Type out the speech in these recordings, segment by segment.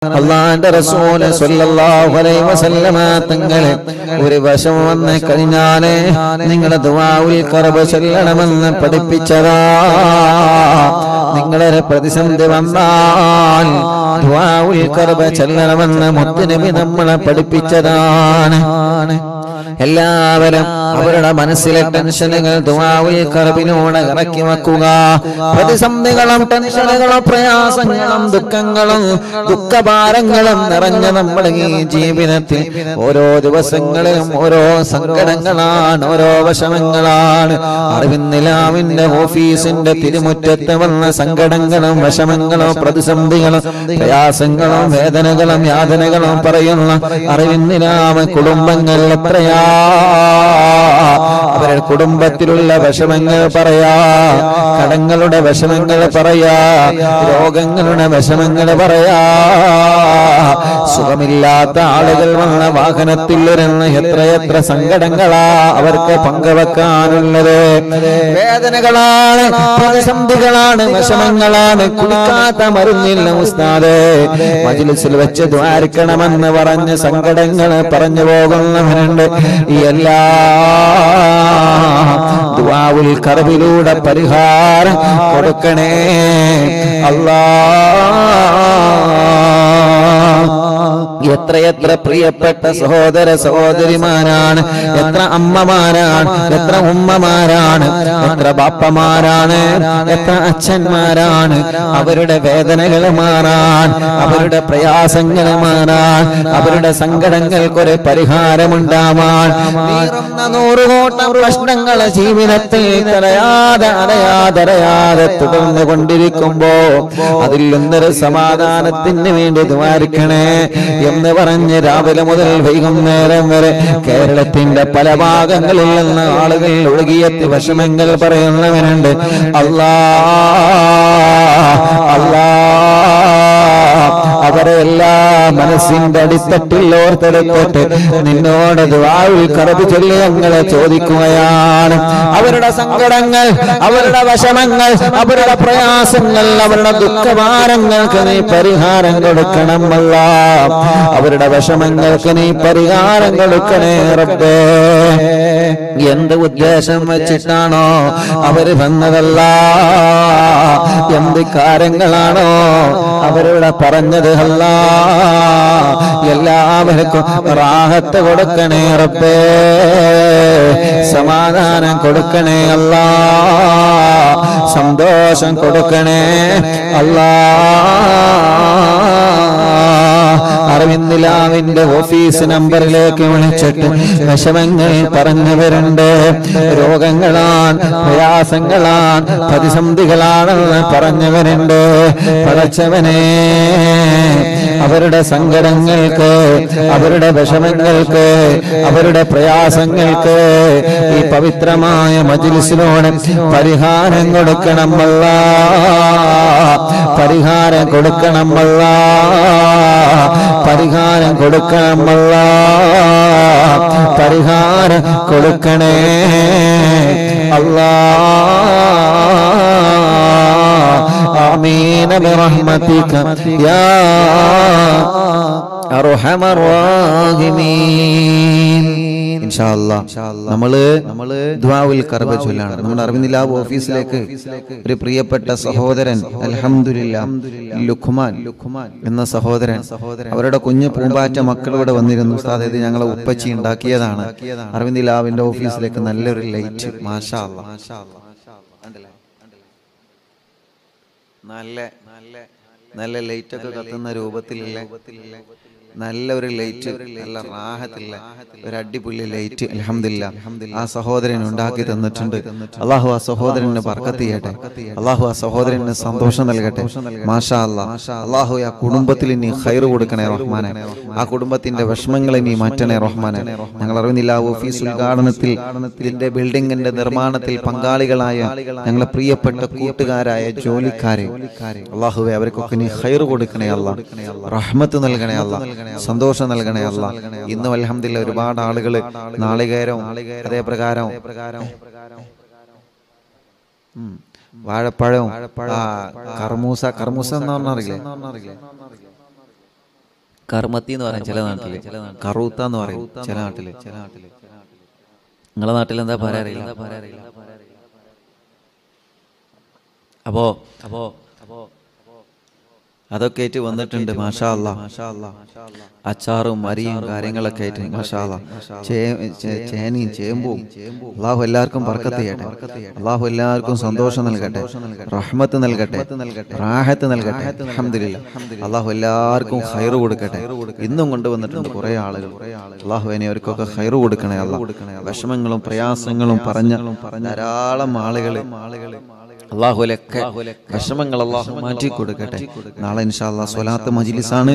അള്ളാന്റെ റസൂല് സ്വല്ലല്ലാഹു അലൈഹി വസല്ലമ തങ്ങളെ ഒരു വശം വന്ന് കഴിഞ്ഞാല് നിങ്ങളെ ദുആഉൽ കറബ് ചൊല്ലണമെന്ന് പഠിപ്പിച്ചതാ നിങ്ങളൊരു പ്രതിസന്ധി വന്നാൽ ദുആഉൽ കറബ് ചൊല്ലണമെന്ന് മുത്തുനബി നമ്മളെ പഠിപ്പിച്ചതാണ് എല്ലാവരും അവരുടെ മനസ്സിലെ ടെൻഷനുകൾ ദുആഉൽ കറബിനോട് ഇറക്കി വെക്കുക പ്രതിസന്ധികളും ടെൻഷനുകളും പ്രയാസങ്ങളും ദുഃഖങ്ങളും ദുഃഖഭാരങ്ങളും നിറഞ്ഞ നമ്മുടെ ഈ ജീവിതത്തിൽ ഓരോ ദിവസങ്ങളിലും ഓരോ സങ്കടങ്ങളാണ് ഓരോ വിഷമങ്ങളാണ് അറിവിന്നിലാവിന്റെ ഓഫീസിന്റെ തിരുമുറ്റത്ത് വന്ന സങ്കടങ്ങളും വിഷമങ്ങളും പ്രതിസന്ധികളും പ്രയാസങ്ങളും വേദനകളും യാതനകളും പറയുന്ന അറിവിന്നിലാവ് കുടുംബങ്ങൾ എത്രയാ അവരുടെ കുടുംബത്തിലുള്ള വിഷമങ്ങൾ പറയാ കടങ്ങളുടെ വിഷമങ്ങൾ പറയാ രോഗങ്ങളുടെ വിഷമങ്ങൾ പറയാ സുഖമില്ലാത്ത ആളുകൾ വന്ന വാഹനത്തിൽ ഇരുന്ന് എത്രയെത്ര സങ്കടങ്ങളാ അവർക്ക് പങ്കുവെക്കാനുള്ളത് വേദനകളാണ് പ്രതിസന്ധികളാണ് വിഷമങ്ങളാണ് കുടിക്കാത്ത മരുന്നില്ല ഉസ്താദ് മജിലിസിൽ വെച്ച് ദ്വാരിക്കണമെന്ന് പറഞ്ഞ് സങ്കടങ്ങൾ പറഞ്ഞു പോകുന്നവരുണ്ട് ഈ എല്ലാ ദുആവുൽ കറബിലൂടെ പരിഹാരം കൊടുക്കണേ അല്ലാ എത്രയെത്ര പ്രിയപ്പെട്ട സഹോദര സഹോദരിമാരാണ് എത്ര അമ്മമാരാണ് എത്ര ഉമ്മമാരാണ് എത്ര ബാപ്പമാരാണ് എത്ര അച്ഛന്മാരാണ് അവരുടെ വേദനകൾ മാറാൻ അവരുടെ പ്രയാസങ്ങൾ മാറാൻ അവരുടെ സങ്കടങ്ങൾക്കൊരു പരിഹാരമുണ്ടാവാൻ നീറുന്ന നൂറുകോട്ടം പ്രശ്നങ്ങൾ ജീവിതത്തിൽ തടയാതെ അടയാതെ അടയാതെ തുടർന്നു കൊണ്ടിരിക്കുമ്പോ അതിൽ നിന്നൊരു സമാധാനത്തിന് വേണ്ടി ദ്വാരിക്കണേ എന്ന് പറഞ്ഞ് രാവിലെ മുതൽ വൈകുന്നേരം വരെ കേരളത്തിന്റെ പല ഭാഗങ്ങളിൽ നിന്ന് ആളുകൾ ഒഴുകിയെത്തി വിഷമങ്ങൾ പറയുന്നവനുണ്ട് അല്ലാ അല്ലാ അവരെ എല്ലാ മനസ്സിന്റെ അടിത്തട്ടിൽ ഓർത്തെടുത്തിട്ട് നിന്നോട് ദുആഉൽ കറബ് ചൊല്ലി ഞങ്ങളെ ചോദിക്കുകയാണ് അവരുടെ സങ്കടങ്ങൾ അവരുടെ വിഷമങ്ങൾ അവരുടെ പ്രയാസങ്ങൾ അവരുടെ ദുഃഖഭാരങ്ങൾക്ക് നീ പരിഹാരം കൊടുക്കണം അല്ല അവരുടെ വിഷമങ്ങൾക്ക് നീ പരിഹാരം കൊടുക്കണേ റബ്ബേ എന്ത് ഉദ്ദേശം വെച്ചിട്ടാണോ അവര് വന്നതല്ല എന്ത് കാര്യങ്ങളാണോ അവരിവിടെ പറഞ്ഞത് അല്ല എല്ലാവർക്കും റാഹത്ത് കൊടുക്കണേ റബ്ബേ സമാധാനം കൊടുക്കണേ അല്ല സന്തോഷം കൊടുക്കണേ അല്ലാ അറിവിന്ദിലാവിന്റെ ഓഫീസ് നമ്പറിലേക്ക് വിളിച്ചിട്ട് വിഷമങ്ങൾ പറഞ്ഞവരുണ്ട് രോഗങ്ങളാൻ പ്രയാസങ്ങളാൻ പ്രതിസന്ധികളാണെന്ന് പറഞ്ഞവരുണ്ട് പടച്ചവനെ അവരുടെ സങ്കടങ്ങൾക്ക് അവരുടെ വിഷമങ്ങൾക്ക് അവരുടെ പ്രയാസങ്ങൾക്ക് ഈ പവിത്രമായ മജിലിസിനോട് പരിഹാരം കൊടുക്കണം അല്ല പരിഹാരം കൊടുക്കണം അല്ല പരിഹാരം കൊടുക്കണമല്ല പരിഹാരം കൊടുക്കണേ അല്ലാ ആമീന ബിറഹ്മതിക യാ അർഹമർ റഹീമീൻ ഇൻഷാ അല്ലാ നമ്മള് നമ്മള് ദ്വാഉൽ കർബ ചൊല്ലാണ് നമ്മുടെ അറിവിന്ദിലാവ് ഓഫീസിലേക്ക് ഒരു പ്രിയപ്പെട്ട സഹോദരൻ അൽഹംദുലില്ലാ ലുഖ്മാൻ ലുഖ്മാൻ എന്ന സഹോദരൻ അവരുടെ കുഞ്ഞു പൂമ്പാറ്റ മക്കൾ ഇവിടെ വന്നിരുന്നു ഉസ്താദ് ഇത് ഞങ്ങളെ ഉപ്പച്ചി ഉണ്ടാക്കിയതാണ് അറിവിന്ദിലാവിന്റെ ഓഫീസിലേക്ക് നല്ലൊരു ലൈറ്റ് മാഷാ അല്ലാ കണ്ടില്ലേ? നല്ല നല്ല നല്ല ലൈറ്റ് ഒക്കെ കത്തുന്ന രൂപത്തിലുള്ള നല്ല ഒരു ലൈറ്റ് നല്ല റാഹത്തില്ല ഒരു അടിപൊളി ലൈറ്റ് അലഹമില്ല ആ സഹോദരൻ ഉണ്ടാക്കി തന്നിട്ടുണ്ട് അള്ളാഹു ആ സഹോദരന് ബർക്കത്ത് ചെയ്യട്ടെ അള്ളാഹു ആ സഹോദരന് സന്തോഷം നൽകട്ടെ മാഷാ അല്ലാ അള്ളാഹു ആ കുടുംബത്തിൽ നീ ഹൈർ കൊടുക്കണേ റഹ്മാനെ ആ കുടുംബത്തിന്റെ വിഷമങ്ങളെ നീ മാറ്റണേ റഹ്മാനെ ഞങ്ങൾ അറിയുന്നില്ല ആ ഓഫീസ് ഉദ്ഘാടനത്തിൽ ഇതിന്റെ ബിൽഡിങ്ങിന്റെ നിർമ്മാണത്തിൽ പങ്കാളികളായ ഞങ്ങളെ പ്രിയപ്പെട്ട കൂട്ടുകാരായ ജോലിക്കാരെ അള്ളാഹുവെ അവർക്കൊക്കെ നീ ഹൈർ കൊടുക്കണേ അല്ല റഹ്മത്ത് നൽകണേ അല്ല സന്തോഷം നൽകണേ അല്ല ഇന്നും അലഹമില്ല ഒരുപാട് ആളുകൾ നാളികേരവും അതേ പ്രകാരം ഉം. വാഴപ്പഴവും ആ, കർമൂസ കർമൂസ എന്ന് പറഞ്ഞറിയില്ലേ കർമ്മത്തി എന്ന് പറയും ചില നാട്ടില് കറൂത്ത എന്ന് പറയും ചില നാട്ടില് ചില നാട്ടില് നിങ്ങളെ നാട്ടിൽ എന്താ പറയാറില്ല അപ്പോ അപ്പോ അപ്പോ അതൊക്കെ ആയിട്ട് വന്നിട്ടുണ്ട് മാഷാ അല്ലാ അച്ചാറും മരിയും കാര്യങ്ങളൊക്കെ ആയിട്ട് മാഷാ അല്ലാ ചേ- ചേ- ചേനയും ചേമ്പും അള്ളാഹു എല്ലാവർക്കും ബർക്കത്ത് ചെയ്യട്ടെ അള്ളാഹു എല്ലാവർക്കും സന്തോഷം നൽകട്ടെ റഹ്മത്ത് നൽകട്ടെ റാഹത്ത് നൽകട്ടെ അൽഹംദുലില്ലാ അള്ളാഹു എല്ലാവർക്കും ഹൈറ് കൊടുക്കട്ടെ ഇന്നും കൊണ്ടുവന്നിട്ടുണ്ട് കുറെ ആളുകൾ അള്ളാഹു എന്നെ അവർക്കൊക്കെ ഹൈറ് കൊടുക്കണേ അല്ല വിഷമങ്ങളും പ്രയാസങ്ങളും പറഞ്ഞ ധാരാളം ആളുകൾ അള്ളാഹുലൊക്കെ വിഷമങ്ങൾ അള്ളാഹു മാറ്റി കൊടുക്കട്ടെ നാളെ ഇൻഷാല്ലാ സ്വലാത്ത് മജിലിസാണ്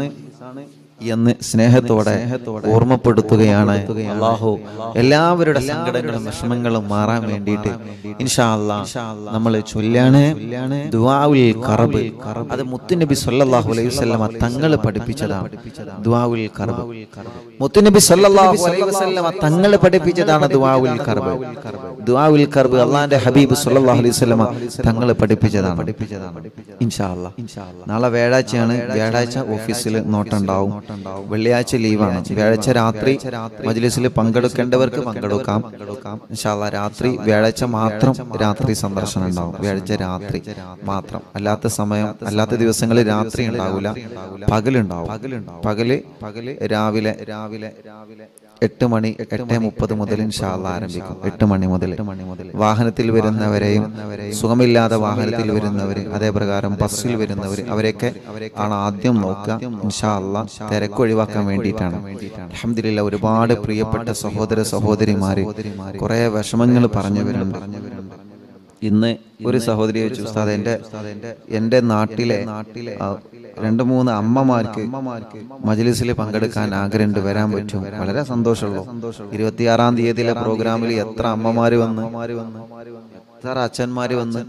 എന്ന് സ്നേഹത്തോടെ ഓർമ്മപ്പെടുത്തുകയാണ് അള്ളാഹു എല്ലാവരുടെ സങ്കടങ്ങളും വിഷമങ്ങളും മാറാൻ വേണ്ടിയിട്ട് ഇൻഷാല്ലാ നമ്മൾ ചൊല്ലാണ് ദുആഉൽ കറബ് അത് മുത്തുനബി സല്ലല്ലാഹു അലൈഹി വസല്ലമ തങ്ങൾ പഠിപ്പിച്ചതാണ് ദുആഉൽ കറബ് മുത്തുനബി സല്ലല്ലാഹു അലൈഹി വസല്ലമ തങ്ങൾ പഠിപ്പിച്ചതാണ് ദുആഉൽ കറബ് ദുആഉൽ കറബ് അള്ളാഹിന്റെ ഹബീബ് സല്ലല്ലാഹു അലൈഹി വസല്ലമ തങ്ങൾ പഠിപ്പിച്ചതാണ് ഇൻഷാല്ലാ നാളെ വ്യാഴാഴ്ചയാണ് വ്യാഴാഴ്ച ഓഫീസിൽ നോട്ടുണ്ടാവും വെള്ളിയാഴ്ച ലീവാണ് വ്യാഴാഴ്ച രാത്രി മജ്ലിസിൽ പങ്കെടുക്കേണ്ടവർക്ക് പങ്കെടുക്കാം ഇൻഷാല്ലാ രാത്രി വ്യാഴാഴ്ച മാത്രം രാത്രി സന്ദർശനം ഉണ്ടാവും വ്യാഴാഴ്ച രാത്രി മാത്രം അല്ലാത്ത സമയം അല്ലാത്ത ദിവസങ്ങളിൽ രാത്രി ഉണ്ടാവില്ല പകലുണ്ടാവും പകല് പകല് രാവിലെ രാവിലെ രാവിലെ എട്ട് മണി എട്ട് മുപ്പത് മുതൽ ഇൻഷാല്ല ആരംഭിക്കും എട്ട് മണി മുതൽ വാഹനത്തിൽ വരുന്നവരെയും സുഖമില്ലാതെ വാഹനത്തിൽ വരുന്നവർ അതേപ്രകാരം ബസ്സിൽ വരുന്നവർ അവരെയൊക്കെ ആണ് ആദ്യം നോക്കുക ഇൻഷാല്ല തിരക്ക് ഒഴിവാക്കാൻ വേണ്ടിയിട്ടാണ് അലഹമില്ല ഒരുപാട് പ്രിയപ്പെട്ട സഹോദര സഹോദരിമാര് കുറെ വിഷമങ്ങൾ പറഞ്ഞവരുണ്ട് ഇന്ന് ഒരു സഹോദരി വെച്ചു ഉസ്താദ് എന്റെ എന്റെ നാട്ടിലെ നാട്ടിലെ രണ്ട് മൂന്ന് അമ്മമാർക്ക് മജ്ലിസിൽ പങ്കെടുക്കാൻ ആഗ്രഹമുണ്ട് വരാൻ പറ്റും വളരെ സന്തോഷമുള്ളൂ ഇരുപത്തിയാറാം തീയതിയിലെ പ്രോഗ്രാമിൽ എത്ര അമ്മമാര് വന്ന് എത്ര അച്ഛന്മാര് വന്ന്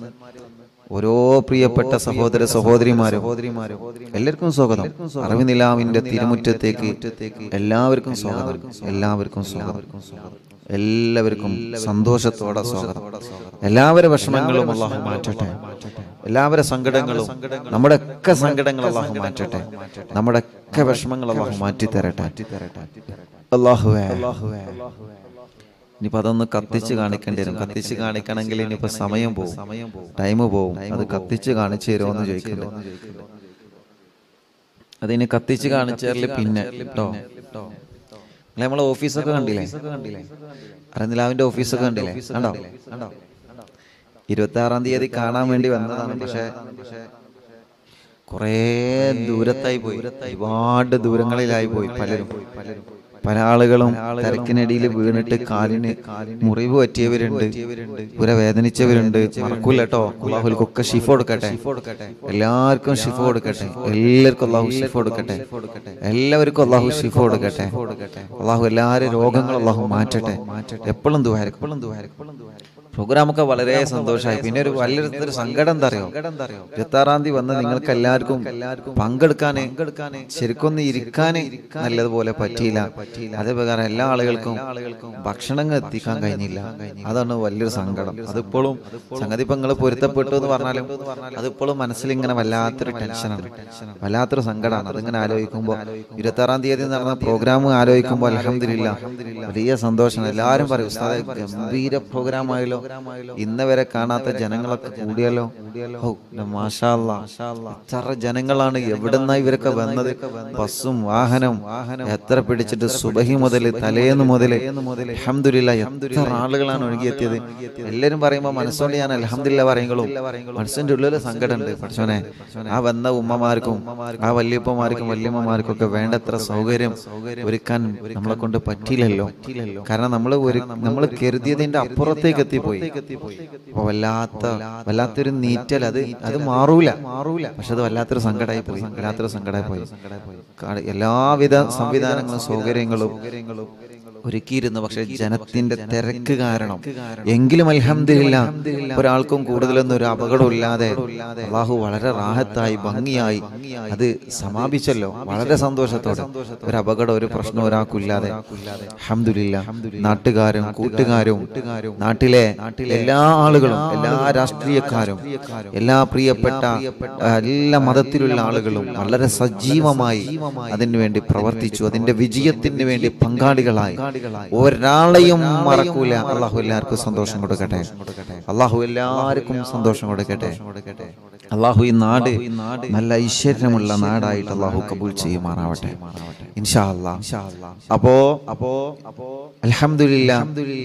ഓരോ പ്രിയപ്പെട്ട സഹോദര സഹോദരിമാരും എല്ലാവർക്കും സ്വാഗതം അറിവിനിലാമിന്റെ തിരുമുറ്റത്തേക്ക് എല്ലാവർക്കും സ്വാഗതം എല്ലാവർക്കും സ്വാഗതം എല്ലാവർക്കും സന്തോഷത്തോടെ സ്വാഗതം എല്ലാവരുടെ വിഷമങ്ങളും അള്ളാഹു മാറ്റട്ടെ എല്ലാവരുടെ സങ്കടങ്ങളും നമ്മുടെ ഒക്കെ സങ്കടങ്ങൾ അള്ളാഹു മാറ്റട്ടെ നമ്മുടെ ഒക്കെ വിഷമങ്ങൾ അള്ളാഹു മാറ്റി തരട്ടെ അള്ളാഹുവേ ഇനിയിപ്പോ അതൊന്ന് കത്തിച്ച് കാണിക്കേണ്ടി വരും കത്തിച്ച് കാണിക്കണമെങ്കിൽ ഇനിയിപ്പോ സമയം പോകും ടൈം പോകും അത് കത്തിച്ച് കാണിച്ചു തരുമോ എന്ന് ചോദിക്കുന്നുണ്ട് അതിന് കത്തിച്ച് കാണിച്ചാല് പിന്നെ കേട്ടോ നമ്മളെ ഓഫീസൊക്കെ കണ്ടില്ലേ അരനിലാവിന്റെ ഓഫീസൊക്കെ കണ്ടില്ലേ കണ്ടോ കണ്ടോ ഇരുപത്തി ആറാം തീയതി കാണാൻ വേണ്ടി വന്നതാണ് പക്ഷെ കുറേ ദൂരത്തായി പോയി ഒരുപാട് ദൂരങ്ങളിലായി പോയി പലരും പല ആളുകളും തിരക്കിനടിയിൽ വീണിട്ട് കാലിന് മുറിവ് പറ്റിയവരുണ്ട് പുര വേദനിച്ചവരുണ്ട് മറക്കൂല കേട്ടോ അള്ളാഹുൽക്കൊക്കെ ഷിഫ കൊടുക്കട്ടെ എല്ലാവർക്കും ഷിഫ കൊടുക്കട്ടെ എല്ലാവർക്കും അള്ളാഹു ഷിഫ കൊടുക്കട്ടെ എല്ലാവർക്കും അള്ളാഹു ഷിഫ കൊടുക്കട്ടെ അള്ളാഹു എല്ലാവരും രോഗങ്ങൾ അള്ളാഹു മാറ്റട്ടെ എപ്പോഴും ദുഹാരം എപ്പോഴും ദുഹാരം പ്രോഗ്രാമൊക്കെ വളരെ സന്തോഷമായി പിന്നെ ഒരു വലിയൊരു സങ്കടം എന്താ അറിയോ ഇരുപത്താറാം തീയതി വന്ന് നിങ്ങൾക്ക് എല്ലാവർക്കും പങ്കെടുക്കാന് ശരിക്കൊന്ന് ഇരിക്കാന് നല്ലതുപോലെ പറ്റിയില്ല അതേപ്രകാരം എല്ലാ ആളുകൾക്കും ഭക്ഷണങ്ങൾ എത്തിക്കാൻ കഴിഞ്ഞില്ല അതാണ് വലിയൊരു സങ്കടം അതിപ്പോഴും സംഗതി ഇപ്പൊ നിങ്ങൾ പൊരുത്തപ്പെട്ടു എന്ന് പറഞ്ഞാലും അതിപ്പോഴും മനസ്സിൽ ഇങ്ങനെ വല്ലാത്തൊരു ടെൻഷനാണ് വല്ലാത്തൊരു സങ്കടമാണ് അതിങ്ങനെ ആലോചിക്കുമ്പോൾ ഇരുപത്താറാം തീയതി നടന്ന പ്രോഗ്രാം ആലോചിക്കുമ്പോൾ അലഹമില്ല വലിയ സന്തോഷം എല്ലാവരും പറയും ഉസ്താദെ ഗംഭീര പ്രോഗ്രാം ആയല്ലോ ഇന്ന് വരെ കാണാത്ത ജനങ്ങളൊക്കെ കൂടിയല്ലോ ഓ മാഷാ അല്ലാ. എത്ര ജനങ്ങളാണ് എവിടുന്ന ഇവരൊക്കെ വന്നത് ബസ്സും വാഹനം എത്ര പിടിച്ചിട്ട് സുബഹി മുതൽ തലേന്ന് മുതൽ അലഹമില്ല എത്ര ആളുകളാണ് ഒഴുകിയെത്തിയത് എല്ലാരും പറയുമ്പോൾ മനസ്സുകൊണ്ട് ഞാൻ അലഹമില്ല പറയുമ്പോഴും മനസ്സിന്റെ ഉള്ളിൽ സങ്കടമുണ്ട് പഠിച്ചോനെ ആ വന്ന ഉമ്മമാർക്കും ആ വല്യപ്പമാർക്കും വല്യമ്മമാർക്കും ഒക്കെ വേണ്ടത്ര സൗകര്യം ഒരുക്കാൻ നമ്മളെ കൊണ്ട് പറ്റിയില്ലല്ലോ കാരണം നമ്മൾ ഒരു നമ്മൾ കരുതിയതിന്റെ അപ്പുറത്തേക്ക് എത്തിപ്പോയി അപ്പൊ വല്ലാത്ത വല്ലാത്തൊരു നീറ്റൽ അത് അത് മാറൂല മാറൂല പക്ഷെ അത് വല്ലാത്തൊരു സങ്കടമായി പോയി വല്ലാത്തൊരു സങ്കടമായി പോയി കാ- എല്ലാവിധ സംവിധാനങ്ങളും സൗകര്യങ്ങളും ഒരുക്കിയിരുന്നു പക്ഷെ ജനത്തിന്റെ തിരക്ക് കാരണം എങ്കിലും അൽഹംദുലില്ലാ ഒരാൾക്കും കൂടുതലൊന്നും ഒരു അപകടമില്ലാതെ അള്ളാഹു വളരെ റാഹത്തായി ഭംഗിയായി അത് സമാപിച്ചല്ലോ വളരെ സന്തോഷത്തോടെ ഒരു അപകടം ഒരു പ്രശ്നം ഒരാൾക്കില്ലാതെ അൽഹംദുലില്ലാ നാട്ടുകാരും കൂട്ടുകാരും നാട്ടിലെ എല്ലാ ആളുകളും എല്ലാ രാഷ്ട്രീയക്കാരും എല്ലാ പ്രിയപ്പെട്ട ആ, എല്ലാ മതത്തിലുള്ള ആളുകളും വളരെ സജീവമായി അതിനു വേണ്ടി പ്രവർത്തിച്ചു അതിന്റെ വിജയത്തിന് വേണ്ടി പങ്കാളികളായി ഒരാളെയും മറക്കൂല അള്ളാഹു എല്ലാവർക്കും സന്തോഷം കൊടുക്കട്ടെ അള്ളാഹു എല്ലാവർക്കും സന്തോഷം കൊടുക്കട്ടെ അള്ളാഹു ഈ നാട് നല്ല ഐശ്വര്യമുള്ള നാടായിട്ട് അള്ളാഹു കബൂൽ ചെയ്യുമാറാവട്ടെ ഇൻഷാ അല്ലാ അപ്പോ അപ്പോ അപ്പോ അൽഹംദുലില്ലാ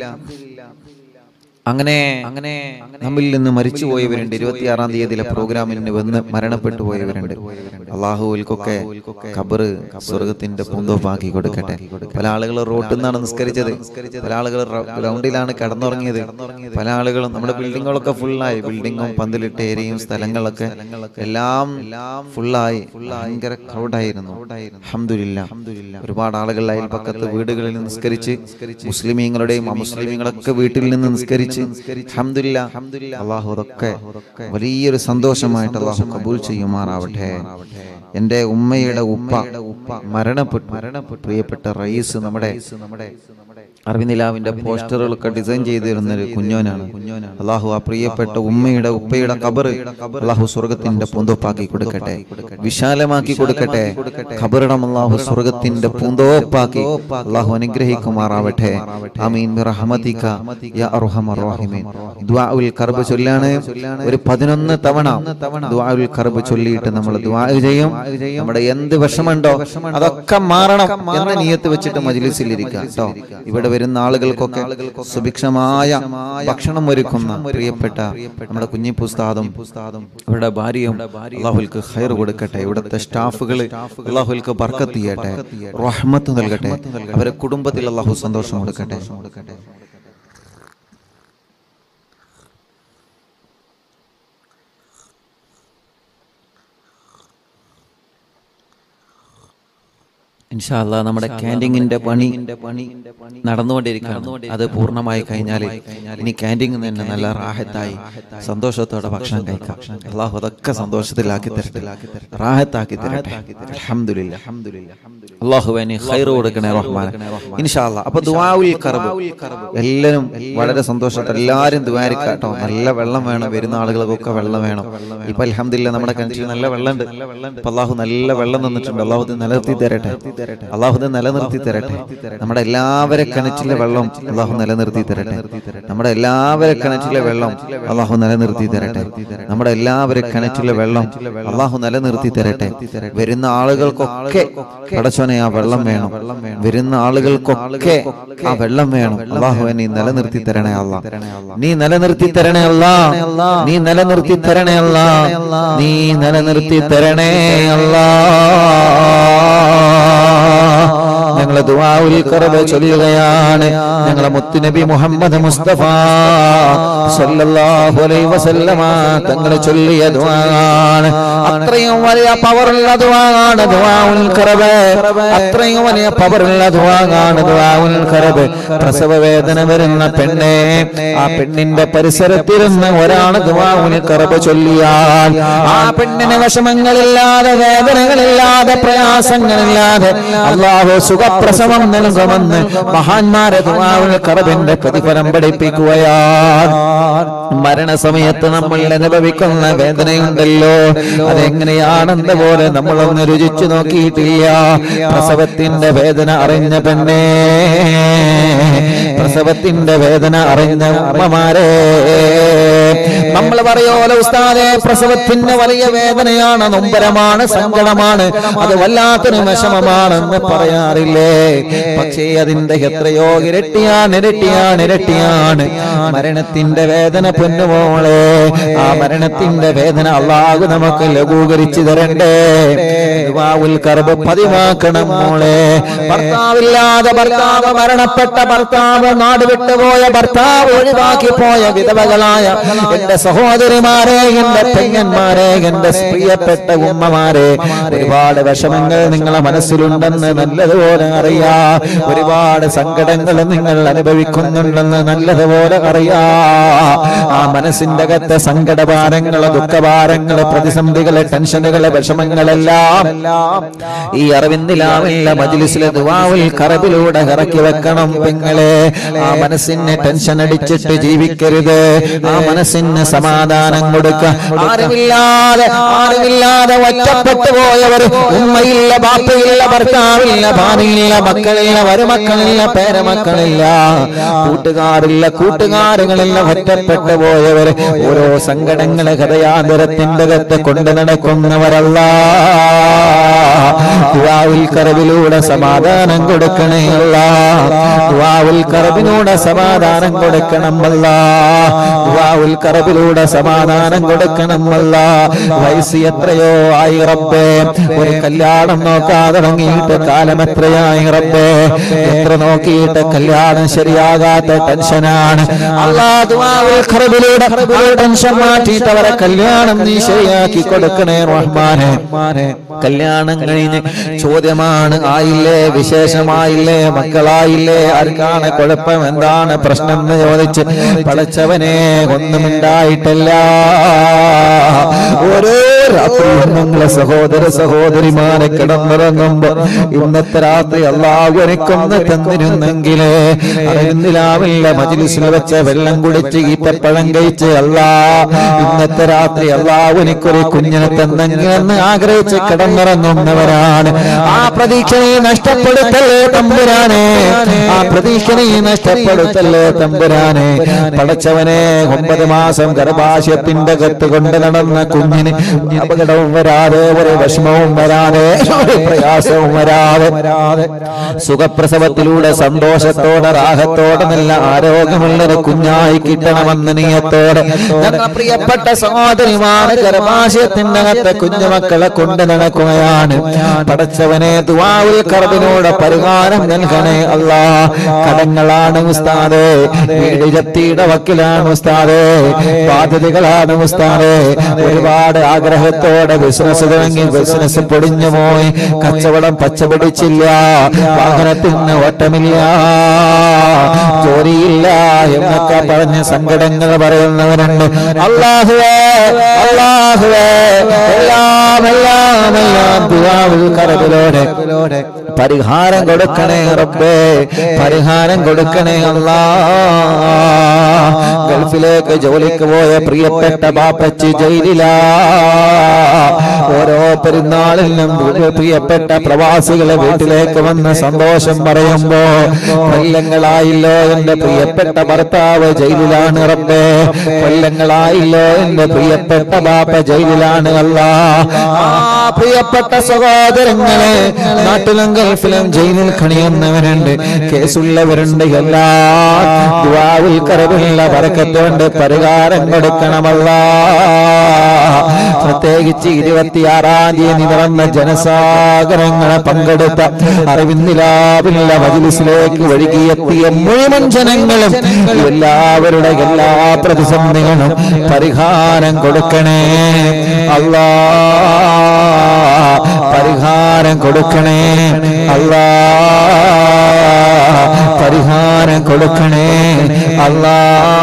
അങ്ങനെ അങ്ങനെ നമ്മിൽ നിന്ന് മരിച്ചു പോയവരുണ്ട് ഇരുപത്തിയാറാം തീയതിയിലെ പ്രോഗ്രാമിന് വന്ന് മരണപ്പെട്ടു പോയവരുണ്ട് അള്ളാഹുവിൽക്കൊക്കെ ഖബറ് സ്വർഗത്തിന്റെ പൂന്തോപ്പാക്കി കൊടുക്കട്ടെ പല ആളുകൾ റോട്ടിൽ നിന്നാണ് നിസ്കരിച്ചത് പല ആളുകൾ ഗ്രൗണ്ടിലാണ് കിടന്നുറങ്ങിയത് പല ആളുകളും നമ്മുടെ ബിൽഡിങ്ങുകളൊക്കെ ഫുള്ളായി ബിൽഡിങ്ങും പന്തലിട്ട ഏരിയയും സ്ഥലങ്ങളൊക്കെ എല്ലാം ഫുള്ളായി ഭയങ്കര ക്രൗഡായിരുന്നു അഹമ്മദില്ല ഒരുപാട് ആളുകൾ അയൽപ്പക്കത്ത് വീടുകളിൽ നിസ്കരിച്ച് മുസ്ലിമീങ്ങളുടെയും അമുസ്ലിമീങ്ങളൊക്കെ വീട്ടിൽ നിന്ന് നിസ്കരിച്ച് അൽഹംദുലില്ലാ അള്ളാഹു അതൊക്കെ വലിയൊരു സന്തോഷമായിട്ട് അള്ളാഹു കബൂൽ ചെയ്യുമാറാവട്ടെ എൻ്റെ ഉമ്മയുടെ ഉപ്പ മരണപ്പെട്ടു മരണപ്പെട്ടു പ്രിയപ്പെട്ട റയീസ് നമ്മുടെ അറിവിനിലാവിന്റെ പോസ്റ്ററുകളൊക്കെ ഡിസൈൻ ചെയ്തിരുന്ന ഒരു കുഞ്ഞോനാണ് അള്ളാഹു ആ പ്രിയപ്പെട്ട ഉമ്മയുടെ ഉപ്പയുടെ കബർ അള്ളാഹു സ്വർഗത്തിന്റെ പൂന്തോപ്പാക്കി കൊടുക്കട്ടെ വിശാലമാക്കി കൊടുക്കട്ടെ ഖബറിടം അള്ളാഹു സ്വർഗത്തിന്റെ പൂന്തോപ്പാക്കി അള്ളാഹു അനുഗ്രഹിക്കുമാറാവട്ടെ ആമീൻ ബിറഹ്മതിക യാ അർഹമർ റഹീമീൻ ദുആഉൽ കർബ് ചൊല്ലാണ് ഒരു പതിനൊന്ന് തവണ ദുആഉൽ കർബ് ചൊല്ലിയിട്ട് നമ്മൾ ദുആ ചെയ്യും നമ്മുടെ എന്ത് വിഷമുണ്ടോ അതൊക്കെ മാറണം എന്ന നിയത്ത് വെച്ചിട്ട് മജ്ലിസിൽ ഇരിക്കുക കേട്ടോ ഇവിടെ വരുന്ന ആളുകൾക്കൊക്കെ സുഭിക്ഷമായ ഭക്ഷണം ഒരുക്കുന്ന പ്രിയപ്പെട്ട നമ്മുടെ കുഞ്ഞിപ്പുസ്താദും അവരുടെ ഭാര്യയും അള്ളാഹുൽക്ക് ഹൈർ കൊടുക്കട്ടെ ഇവിടുത്തെ സ്റ്റാഫുകൾ അള്ളാഹുൽക്ക് ബർക്കത്ത് ചെയ്യട്ടെ റഹ്മത്ത് നൽകട്ടെ അവരെ കുടുംബത്തിൽ അള്ളാഹു സന്തോഷം കൊടുക്കട്ടെ ഇൻഷാല്ല നമ്മുടെ ക്യാൻറ്റീനിന്റെ പണി നടന്നുകൊണ്ടിരിക്കുകയാണ് അത് പൂർണ്ണമായി കഴിഞ്ഞാൽ ഇനി ക്യാൻറ്റീൻ തന്നെ നല്ല റാഹത്തായി സന്തോഷത്തോടെ ഭക്ഷണം കഴിക്കാം അള്ളാഹു അതൊക്കെ സന്തോഷത്തിലാക്കി തരട്ടെ റാഹത്താക്കി തരട്ടെ അൽഹംദുലില്ലാ അള്ളാഹുവിന് ഖൈർ കൊടുക്കണേ റഹ്മാൻ ഇൻഷാല്ല അപ്പൊ ദുആഉൽ കർബ് എല്ലാവരും വളരെ സന്തോഷത്തോടെ എല്ലാവരും ദുആരിക്കാട്ടോ നല്ല വെള്ളം വേണം വരുന്ന ആളുകൾക്കൊക്കെ വെള്ളം വേണം ഇപ്പൊ അൽഹംദുലില്ലാ നമ്മുടെ കിണറ്റിൽ നല്ല വെള്ളമുണ്ട് അപ്പൊ അള്ളാഹു നല്ല വെള്ളം തന്നിട്ടുണ്ട് അള്ളാഹു ഇത് നിലനിർത്തി തരട്ടെ അള്ളാഹു ഇത് നിലനിർത്തി തരട്ടെ നമ്മുടെ എല്ലാവരെ കിണറ്റിലെ വെള്ളം അള്ളാഹു നിലനിർത്തി തരട്ടെ നമ്മുടെ എല്ലാവരെ കിണറ്റിലെ വെള്ളം അള്ളാഹു നിലനിർത്തി തരട്ടെ നമ്മുടെ എല്ലാവരെ കിണറ്റിലെ വെള്ളം അള്ളാഹു നിലനിർത്തി തരട്ടെ വരുന്ന ആളുകൾക്കൊക്കെ പടച്ചോനെ ആ വെള്ളം വേണം വരുന്ന ആളുകൾക്കൊക്കെ ആ വെള്ളം വേണം അള്ളാഹു നീ നിലനിർത്തി തരണേ അല്ല നീ നിലനിർത്തി തരണേ അല്ല നീ നിലനിർത്തി തരണേ അല്ല നീ നിലനിർത്തി തരണേ അല്ലാ ഞങ്ങൾ ദുആഉൽ കറബ ചൊല്ലുകയാണ് ഞങ്ങളെ മുത്തുനബി മുഹമ്മദ് മുസ്തഫ സല്ലല്ലാഹു അലൈഹി വസല്ലമ തങ്ങൾ ചൊല്ലിയ ദുആണ് അത്രയും വലിയ പവറുള്ള ദുആണ് ദുആഉൽ കറബ അത്രയും വലിയ പവറുള്ള ദുആണ് ദുആഉൽ കറബ പ്രസവ വേദന വരുന്ന പെണ്ണെ ആ പെണ്ണിന്റെ പരിസരത്തിരുന്ന് ഒരാൾ ദുആഉൽ കറബ ചൊല്ലിയാൽ ആ പെണ്ണിന് വിഷമങ്ങളില്ലാതെ വേദനകളില്ലാതെ പ്രയാസങ്ങളില്ലാതെ അള്ളാഹു സുഖപ്രസവം നൽകുമെന്ന് മഹാന്മാരെ ദുആഉൽ കറബിന്റെ പ്രതിഫലം പഠിപ്പിക്കുകയാണ് മരണസമയത്ത് നമ്മൾ അനുഭവിക്കുന്ന വേദനയുണ്ടല്ലോ അതെങ്ങനെയാണെന്ന പോലെ നമ്മളൊന്ന് രുചിച്ചു നോക്കിയിട്ടില്ല പ്രസവത്തിന്റെ വേദന അറിഞ്ഞ പെണ്ണേ പ്രസവത്തിന്റെ വേദന അറിഞ്ഞ അമ്മമാരെ നമ്മൾ പറയോല ഉസ്താദെ പ്രസവത്തിന് വലിയ വേദനയാണ് നൊമ്പരമാണ് സങ്കടമാണ് അത് വല്ലാത്തൊരു വിഷമമാണെന്ന് പറയാറില്ലേ പക്ഷേ അതിന്റെ എത്രയോ ഇരട്ടിയാണ് ഇരട്ടിയാണ് ഇരട്ടിയാണ് മരണത്തിന്റെ വേദന പൊന്നുമോളെ ആ മരണത്തിന്റെ വേദന അള്ളാഹു നമുക്ക് ലഘൂകരിച്ചു തരണ്ടേ ദുആഉൽ കർബ് പതിവാക്കണം മോളെ ഭർത്താവില്ലാതെ ഭർത്താവ് മരണപ്പെട്ട ഭർത്താവ് നാട് വിട്ടുപോയ ഭർത്താവ് ഒഴിവാക്കി പോയ വിധവകളായ എന്റെ സഹോദരിമാരെ എന്റെ പെങ്ങന്മാരെ എന്റെ പ്രിയപ്പെട്ട ഉമ്മമാരെ ഒരുപാട് വിഷമങ്ങൾ നിങ്ങളെ മനസ്സിലുണ്ടെന്ന് നല്ലതുപോലെ അറിയാ ഒരുപാട് സങ്കടങ്ങൾ നിങ്ങൾ അനുഭവിക്കുന്നുണ്ടെന്ന് നല്ലതുപോലെ അറിയാ ആ മനസ്സിന്റെ അകത്തെ സങ്കടഭാരങ്ങള് ദുഃഖഭാരങ്ങള് പ്രതിസന്ധികള് ടെൻഷനുകള് വിഷമങ്ങളെല്ലാം ഈ അറിവിന്ദിലാവില്ല മജിലിസിലെ ദുവാവിൽ കറബിലൂടെ ഇറക്കി വെക്കണം പെങ്ങളെ ആ മനസ്സിന് ടെൻഷൻ അടിച്ചിട്ട് ജീവിക്കരുത് ആ മനസ്സിന് സമാധാനം കൊടുക്ക ആരുമില്ലാതെ ആരുമില്ലാതെ ഒറ്റപ്പെട്ടു പോയവർ ഉമ്മയില്ല ബാപ്പയില്ല ഭർത്താവില്ല ഭാര്യയില്ല മക്കളില്ല വരുമക്കളില്ല പേരമക്കളില്ല കൂട്ടുകാരില്ല കൂട്ടുകാരുകളില്ല ഒറ്റപ്പെട്ടു പോയവർ ഓരോ സങ്കടങ്ങളെ ഹൃദയാന്തരത്തിന്റെ അകത്ത് കൊണ്ടു നടക്കുന്നവരല്ല ദുആഉൽ കറബിലൂടെ സമാധാനം കൊടുക്കണേ അല്ല ദുആഉൽ കറബിലൂടെ സമാധാനം കൊടുക്കണം അല്ല ദുആഉൽ കറബിലൂടെ സമാധാനം കൊടുക്കണം അല്ല വയസ്സ് എത്രയോ ആയി റബ്ബേ ഒരു കല്യാണം നോക്കാതെ തുടങ്ങിയിട്ട് കാലം എത്രയായി റബ്ബേ എത്ര നോക്കിയിട്ട് കല്യാണം ശരിയാകാത്ത ടെൻഷനാണ് അല്ലാ ദുആഉൽ കറബിലൂടെ ആ ടെൻഷൻ മാറ്റിയിട്ട് അവരെ കല്യാണം നീ ശരിയാക്കി കൊടുക്കണേ റഹ്മാനെ കല്യാണം കഴിഞ്ഞ് ചോദ്യമാണ് ആയില്ലേ വിശേഷമായില്ലേ മക്കളായില്ലേ ആർക്കാണ് കുഴപ്പം എന്താണ് പ്രശ്നം എന്ന് ചോദിച്ച് പടച്ചവനെ ഒന്നുമുണ്ടായിട്ടില്ല ഓരോ രാത്രിയും ഞങ്ങളെ സഹോദര സഹോദരിമാരെ കിടന്നിറങ്ങുമ്പോ ഇന്നത്തെ രാത്രി അള്ളാഹു എനിക്കൊന്ന് തന്നിരുന്നെങ്കിലേ അറിയുന്നില്ലാവില്ല മജിലിസിൽ വെച്ച് വെള്ളം കുടിച്ച് ഈത്തപ്പഴം കഴിച്ച് അല്ലാ ഇന്നത്തെ രാത്രി അള്ളാഹു എനിക്കൊരു കുഞ്ഞിനെ തന്നെങ്കിലെന്ന് ആഗ്രഹിച്ച് കിടന്നിറങ്ങുന്നവരാണ് ആ പ്രതീക്ഷ നീ നഷ്ടപ്പെടുത്തല്ലേ തമ്പുരാനെ ആ പ്രതീക്ഷ നീ നഷ്ടപ്പെടുത്തല്ലേ തമ്പുരാനെ പടച്ചവനെ ഒമ്പത് മാസം ഗർഭാശയത്തിന്റെ കത്ത് കൊണ്ട് നടന്ന കുഞ്ഞിന് അപകടവും വരാതെ ഒരു വിഷമവും വരാതെ ഒരു പ്രയാസവും വരാതെ സുഖപ്രസവത്തിലൂടെ സന്തോഷത്തോടെ രാഹത്തോടെ നല്ല ആരോഗ്യമുള്ളൊരു കുഞ്ഞായി കിട്ടണമെന്ന് നീയത്തോടെ ഞങ്ങളുടെ പ്രിയപ്പെട്ട സഹോദരിമാര് ഗർഭാശയത്തിന്റെ അകത്തെ കുഞ്ഞുമക്കളെ കൊണ്ട് നടക്കുകയാണ് പടച്ചവനെ ദുവാവുൽ കറബിനോട് പരിഹാരം നൽകണേ അല്ലാ കടങ്ങളാണ് ഉസ്താദേ വീടിരത്തിയുടെ വക്കിലാണ് ഉസ്താദേ ബാധ്യതകളാണ് ഉസ്താദേ ഒരുപാട് ആഗ്രഹത്തോടെ ബിസിനസ് തുടങ്ങി ബിസിനസ് പൊടിഞ്ഞു പോയി കച്ചവടം പച്ചപിടിച്ചില്ല വാഹനത്തിന് ഓട്ടമില്ല ജോലിയില്ല എന്നൊക്കെ പറഞ്ഞ് സങ്കടങ്ങൾ പറയുന്നവരുണ്ട് അള്ളാഹുവേ അള്ളാഹുവേ എല്ലാം എല്ലാം എല്ലാം ദുആഉൽ കറബിലൂടെ പരിഹാരം കൊടുക്കണേ റബ്ബേ പരിഹാരം കൊടുക്കണേ അല്ലാ ഗൾഫിലേക്ക് ജോലിക്ക് പോയ പ്രിയപ്പെട്ട ബാപ്പച്ചി ജയിലിലാ ഓരോ പെരുന്നാളിലും പ്രിയപ്പെട്ട പ്രവാസികളെ വീട്ടിലേക്ക് വന്ന് സന്തോഷം പറയുമ്പോ കൊല്ലങ്ങളായില്ലോ എന്റെ പ്രിയപ്പെട്ട ഭർത്താവ് ജയിലിലാണ് റബ്ബേ കൊല്ലങ്ങളായില്ലോ എന്റെ പ്രിയപ്പെട്ട ബാപ്പ ജയിലിലാണ് അല്ല ആ പ്രിയപ്പെട്ട സഹോദരങ്ങളെ നാട്ടിലും ഗൾഫിലും ജയിലിൽ കണിയുന്നവരുണ്ട് കേസുള്ളവരുണ്ട് എല്ലാ ദുആഉൽ കറബുള്ള ബറക്കത്തുകൊണ്ട് പരിഹാരം കൊടുക്കണമല്ല പ്രത്യേകിച്ച് ഇരുപത്തിയാറാം തീയതി നടന്ന ജനസാഗരങ്ങളെ പങ്കെടുത്ത അറിവിന്ദിലാവില്ല മജിലിസിലേക്ക് ഒഴുകിയെത്തിയ മുഴുവൻ ജനങ്ങളും എല്ലാവരുടെ എല്ലാ പ്രതിസന്ധികളും പരിഹാരം കൊടുക്കണേ അല്ലാ പരിഹാരം കൊടുക്കണേ അല്ലാ പരിഹാരം കൊടുക്കണേ അല്ലാ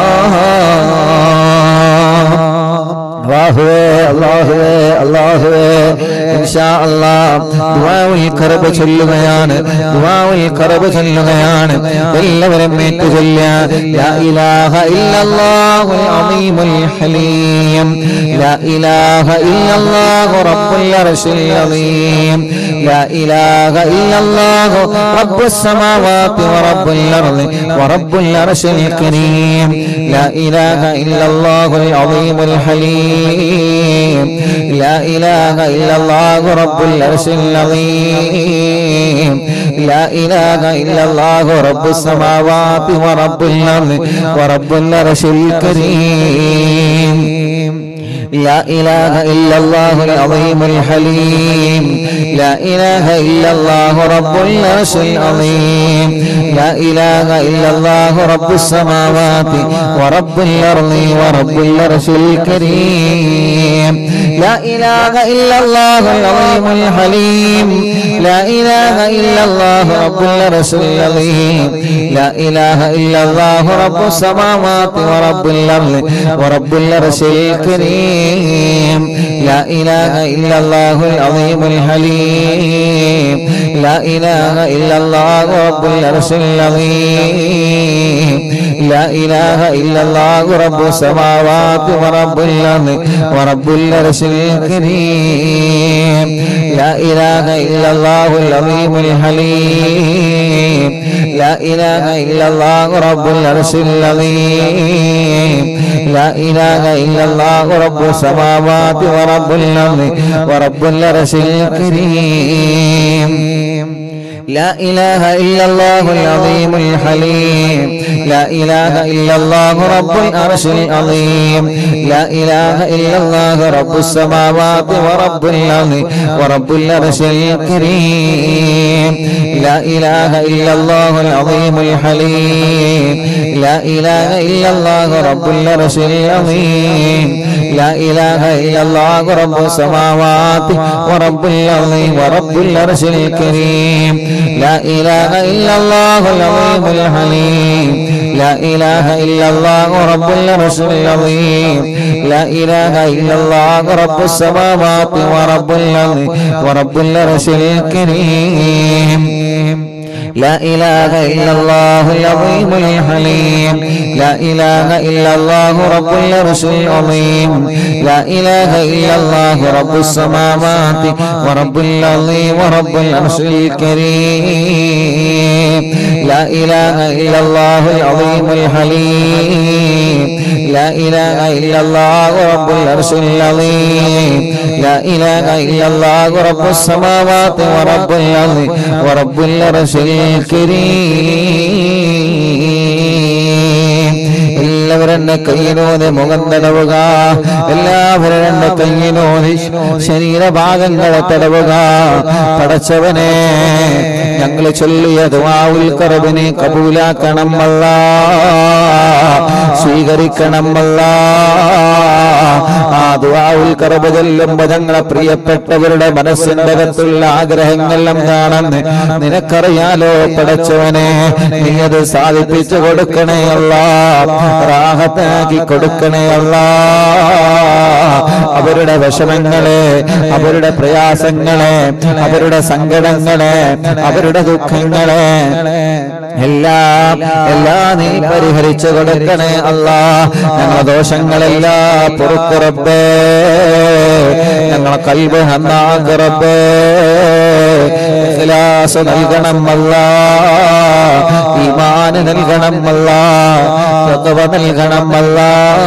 അല്ലാഹുവേ അല്ലാഹുവേ അല്ലാഹുവേ ഇൻഷാ അല്ലാഹ് ദുആഉൽ കറബ് ചൊല്ലുകയാണ് ദുആഉൽ കറബ് ചൊല്ലുകയാണ് എല്ലാവരും ഏറ്റു ചൊല്ലുക ലാ ഇലാഹ ഇല്ലല്ലാഹുൽ അളീമുൽ ഹലീം ലാ ഇലാഹ ഇല്ലല്ലാഹു റബ്ബുൽ അർശിൽ അളീം ലാ ഇലാഹ ഇല്ലല്ലാഹു റബ്ബുസ് സമാവാതി വറബ്ബുൽ അർളി വറബ്ബുൽ അർശിൽ കരീം ലാ ഇലാഹ ഇല്ലല്ലാഹുൽ അളീമുൽ ഹലീം لا إله إلا الله رب العرش العظيم لا إله إلا الله رب السماوات ورب الأرض ورب العرش الكريم لا إله إلا الله العظيم الحليم لا إله إلا الله رب العرش العظيم لا إله إلا الله رب السماوات ورب الأرض ورب العرش الكريم لا إله إلا الله العظيم الحليم لا إله إلا الله رب العرش العظيم لا إله إلا الله رب السماوات ورب الأرض ورب العرش الكريم لا إله إلا الله العظيم الحليم لا إله إلا الله رب العرش العظيم لا إله إلا الله رب السماوات ورب الأرض ورب العرش الكريم لا إله إلا الله العظيم الحليم لا إله إلا الله رب العرش العظيم لا إله إلا الله رب السماوات ورب الأرض ورب العرش الكريم لا إله إلا الله العظيم الحليم لا إله إلا الله رب العرش العظيم لا إله إلا الله رب السماوات ورب الأرض ورب العرش الكريم لا إله إلا الله العظيم الحليم لا إله إلا الله رب العرش العظيم لا إله إلا الله رب السماوات ورب الأرض ورب العرش الكريم لا إله إلا الله العظيم الحليم لا إله إلا الله رب العرش العظيم لا إله إلا الله رب السماوات ورب الأرض ورب العرش الكريم لا إله إلا الله العظيم الحليم لا إله إلا الله رب العرش العظيم لا إله إلا الله رب السماوات ورب الأرض ورب العرش الكريم لا إله إلا الله العظيم الحليم لا إله إلا الله رب العرش العظيم لا إله إلا الله رب السماوات ورب الأرض ورب العرش الكريم എല്ലാവരും എന്നെ കയ്യിനോതി മുഖം തടവുക എല്ലാവരും എന്നെ കയ്യിനോതി ശരീരഭാഗങ്ങളെ തടവുക പടച്ചവനെ ഞങ്ങൾ ചൊല്ലിയ ദുആഉൽ കറബിനെ കബൂലാക്കണം അല്ല സ്വീകരിക്കണം അല്ല ആ ദുആഉൽ കറബ് ചൊല്ലുമ്പോ ഞങ്ങളെ പ്രിയപ്പെട്ടവരുടെ മനസ്സിന്റെ അകത്തുള്ള ആഗ്രഹങ്ങളെല്ലാം കാണുന്ന നിനക്കറിയാലോ പടച്ചവനെ നീ അത് സാധിപ്പിച്ചു കൊടുക്കണേ അല്ല റാഹത്താക്കി കൊടുക്കണേ അല്ല അവരുടെ വിഷമങ്ങളെ അവരുടെ പ്രയാസങ്ങളെ അവരുടെ സങ്കടങ്ങളെ അവരുടെ ദുഃഖങ്ങളെ എല്ലാം എല്ലാം നീ പരിഹരിച്ചു കൊടുക്കണേ അല്ല ഞങ്ങളെ ദോഷങ്ങളെല്ലാം പൊറുക്കുറബേ ഞങ്ങളെ കൽബ് ഹന്നാക്കുറബേ ഇഖ്ലാസ് നൽകണം അല്ല ഈമാന് നൽകണം അല്ല തഖ്വ നൽകണം അല്ല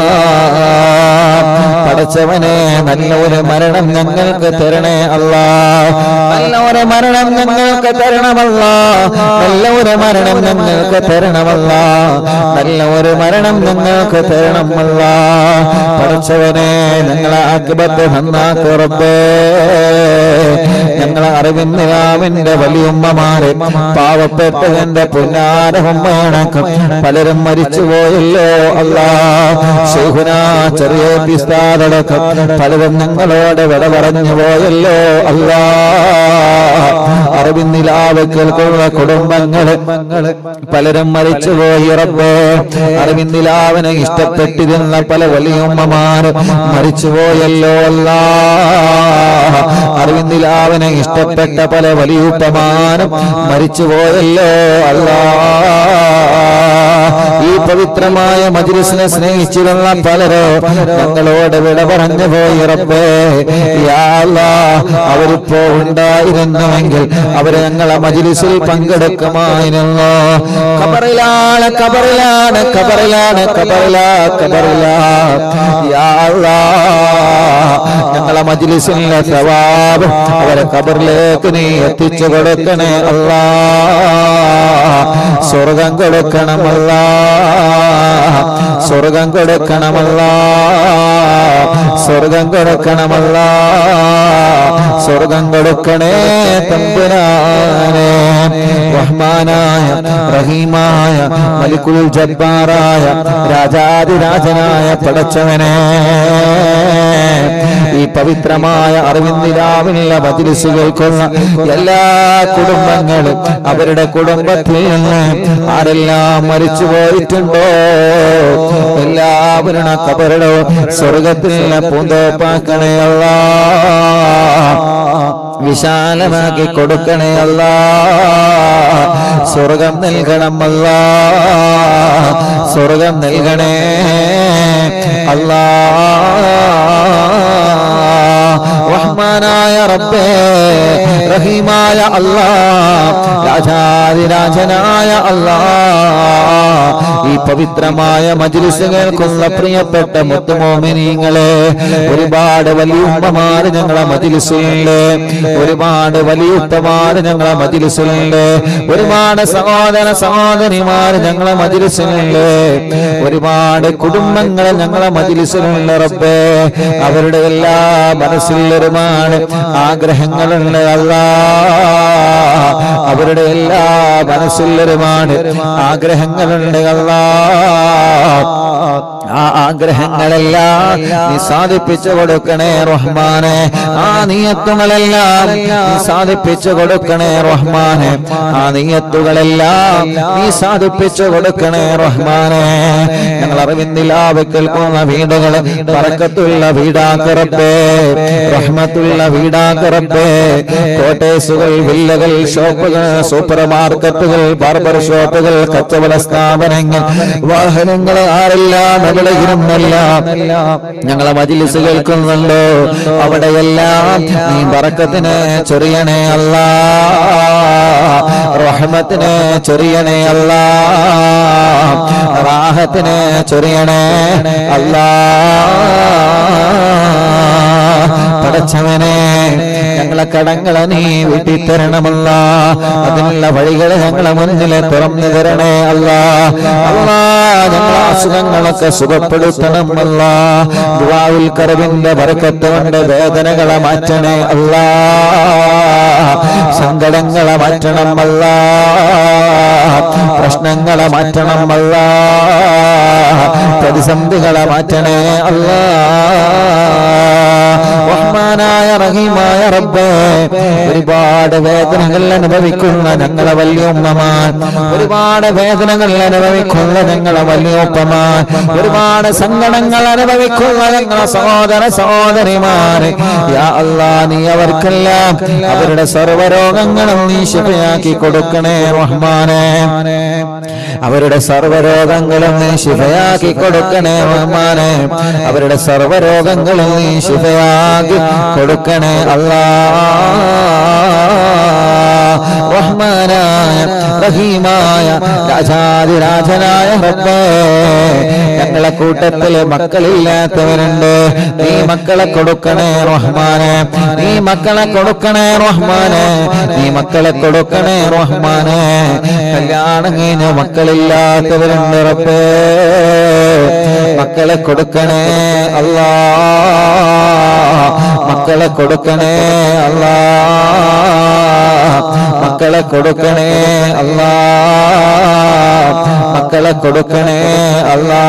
പടച്ചവനെ നല്ല ഒരു മരണം ഞങ്ങൾക്ക് തരണേ അല്ല നല്ല ഒരു മരണം ഞങ്ങൾക്ക് തരണമല്ല നല്ല ഒരു മരണം ഞങ്ങൾക്ക് തരണമല്ല നല്ല ഒരു മരണം ഞങ്ങൾക്ക് തരണമല്ല പടച്ചവനെ ഞങ്ങളെ ആക്കിബത്ത് നന്നാക്കുറപ്പേ ഞങ്ങളെ അറിവിന്ദിരാവിന്റെ വലിയുമ്മമാരെ പാവപ്പെട്ട എന്റെ പുന്നാരഹമ്മയണക്കം പലരും മരിച്ചുപോയല്ലോ അല്ലാ ശൈഹുന ചെറിയ പിസ്താതടക്കം പലരും ഞങ്ങളോട് വിട പറഞ്ഞു പോയല്ലോ അല്ലാ അറിവിന്ദിലാവ് കേൾക്കുന്ന കുടുംബങ്ങള് പലരും മരിച്ചുപോയി റബ്ബേ അറിവിന്ദിലാവിനെ ഇഷ്ടപ്പെട്ടിരുന്ന പല വലിയുമ്മമാര് മരിച്ചുപോയല്ലോ അല്ലാ അറിവിന്ദിലാവിനെ ഇഷ്ടപ്പെട്ട പല വലിയുപ്പമാരും മരിച്ചുപോയല്ലോ അല്ലാ ഈ പവിത്രമായ മജ്ലിസിനെ സ്നേഹിച്ചിരുന്ന പലരോ ഞങ്ങളോട് വിട പറഞ്ഞു പോയി റബ്ബേ യാ അല്ലാ, അവരിപ്പോ ഉണ്ടായിരുന്നുവെങ്കിൽ അവര് ഞങ്ങളെ മജ്ലിസിൽ പങ്കെടുക്കുമായിരുന്നു കബറിലാണ് കബറിലാണ് കബറിലാണ് കബറിലാ കബറിലാ യാ അല്ലാ, ഞങ്ങളെ മജ്ലിസിലെ സവാബ് അവരെ കബറിലേക്ക് നീ എത്തിച്ചു കൊടുക്കണേ അല്ലാ സ്വർഗം കൊടുക്കണമല്ലാ സ്വർഗം കൊടുക്കണമല്ല സ്വർഗം കൊടുക്കണമല്ല സ്വർഗം കൊടുക്കണേ തമ്പുരാനെ റഹ്മാനായ റഹീമായ മലിക്കുൽ ജബ്ബാറായ രാജാതിരാജനായ പടച്ചവനെ ഈ പവിത്രമായ അറിവിന്ദിരാവിനുള്ള മജിലിസ് കേൾക്കുന്ന എല്ലാ കുടുംബങ്ങളും അവരുടെ കുടുംബത്തിൽ നിന്ന് ആരെല്ലാം മരിച്ചു പോയിട്ടുണ്ടോ എല്ലാവരും കബറുടെ സ്വർഗത്തിൽ പൂന്തോപ്പാക്കണേ അല്ല വിശാലമാക്കി കൊടുക്കണേ അല്ല സ്വർഗം നൽകണം അല്ല സ്വർഗം നൽകണേ അല്ലാ റഹ്മാനായ റബ്ബേ റഹീമായ അല്ലാ രാജാതിരാജനായ അല്ലാ ഈ പവിത്രമായ മജ്ലിസ് കേൾക്കുന്ന പ്രിയപ്പെട്ട മുത്തുമോമിനീങ്ങളെ ഒരുപാട് വലിയ ഉമ്മമാര് ഞങ്ങളെ മജിലിസുണ്ട് ഒരുപാട് വലിയ ഉത്തമാര് ഞങ്ങളെ മജിലിസുണ്ട് ഒരുപാട് സഹോദര സഹോദരിമാര് ഞങ്ങളെ മജിലിസുണ്ട് ഒരുപാട് കുടുംബങ്ങൾ ഞങ്ങളെ മജിലിസിലുള്ള റബ്ബേ അവരുടെ എല്ലാ മനസ്സിൽ ഒരുപാട് ആഗ്രഹങ്ങളുണ്ട് അല്ല അവരുടെ എല്ലാ മനസ്സിൽ ഒരുപാട് ആഗ്രഹങ്ങളുണ്ട് അല്ല ആ ആഗ്രഹങ്ങളെല്ലാം നീ സാധിപ്പിച്ചു കൊടുക്കണേ റഹ്മാനെ ആ നീയത്തുകളെല്ലാം നീ സാധിപ്പിച്ചു കൊടുക്കണേ റഹ്മാനെ ആ നീയത്തുകളെല്ലാം നീ സാധിപ്പിച്ചു കൊടുക്കണേ റഹ്മാനെ ഞങ്ങൾ അറിവിന്ദിലാവ് കേൾക്കുന്ന വീടുകൾ പറക്കത്തുള്ള വീടാക്കറപ്പേ റഹ്മത്തുള്ള വീടാക്കറപ്പേ കോട്ടേഴ്സുകൾ വില്ലകൾ ഷോപ്പുകൾ സൂപ്പർ മാർക്കറ്റുകൾ ബാർബർ ഷോപ്പുകൾ കച്ചവട സ്ഥാപനങ്ങൾ വാഹനങ്ങൾ ആരെല്ലാം എവിടെ ഇരുന്നെല്ലാം ഞങ്ങളെ മജിലിസ് കേൾക്കുന്നുണ്ടോ അവിടെയെല്ലാം നീ ബറക്കത്തിന് ചൊറിയണേ അല്ല റഹ്മത്തിന് ചൊറിയണേ അല്ല റാഹത്തിന് ചൊറിയണേ അല്ലാ പടച്ചവനെ ഞങ്ങളെ കടങ്ങളെ നീ വീട്ടി തരണമല്ല അതിനുള്ള വഴികളെ ഞങ്ങളെ മുന്നിലെ തുറന്നു തരണേ അല്ല അല്ലാ ഞങ്ങളെ അസുഖങ്ങളൊക്കെ സുഖപ്പെടുത്തണം അല്ല ദുവാവിൽ കറവിന്റെ ബറക്കത്ത് കൊണ്ട് വേദനകളെ മാറ്റണേ അല്ല സങ്കടങ്ങളെ മാറ്റണം അല്ല പ്രശ്നങ്ങളെ മാറ്റണം അല്ല പ്രതിസന്ധികളെ മാറ്റണേ അല്ലാ റഹ്മാനായ റഹീമായ റബ്ബേ ഒരുപാട് വേദനകൾ അനുഭവിക്കുന്ന ഞങ്ങളെ വല്യുമ്മമാൻ ഒരുപാട് വേദനകൾ അനുഭവിക്കുന്ന ഞങ്ങളെ വല്യോപ്പമാൻ ഒരുപാട് സങ്കടങ്ങൾ അനുഭവിക്കുന്ന ഞങ്ങളെ സഹോദര സഹോദരിമാരെ യാ അല്ലാ നീ അവർക്കെല്ലാം അവരുടെ സർവ്വരോഗങ്ങളും നീ ശിഫയാക്കി കൊടുക്കണേ റഹ്മാനെ അവരുടെ സർവ്വരോഗങ്ങളും നീ ശിഫയാക്കി കൊടുക്കണേ റഹ്മാനെ അവരുടെ സർവ്വരോഗങ്ങളും നീ ശിഫയാക്കി കൊടുക്കണേ അല്ലാ റഹ്മാനായ റഹീമായ രാജാതിരാജനായ റബ്ബേ ഞങ്ങളെ കൂട്ടത്തില് മക്കളില്ലാത്തവരുണ്ട് നീ മക്കളെ കൊടുക്കണേ റഹ്മാനെ നീ മക്കളെ കൊടുക്കണേ റഹ്മാനെ നീ മക്കളെ കൊടുക്കണേ റഹ്മാനെ കല്യാണം കഴിഞ്ഞ മക്കളില്ലാത്തവരുണ്ട് റബ്ബേ മക്കളെ കൊടുക്കണേ അല്ലാ മക്കളെ കൊടുക്കണേ അല്ലാ മക്കളെ കൊടുക്കണേ അല്ലാ മക്കളെ കൊടുക്കണേ അല്ലാ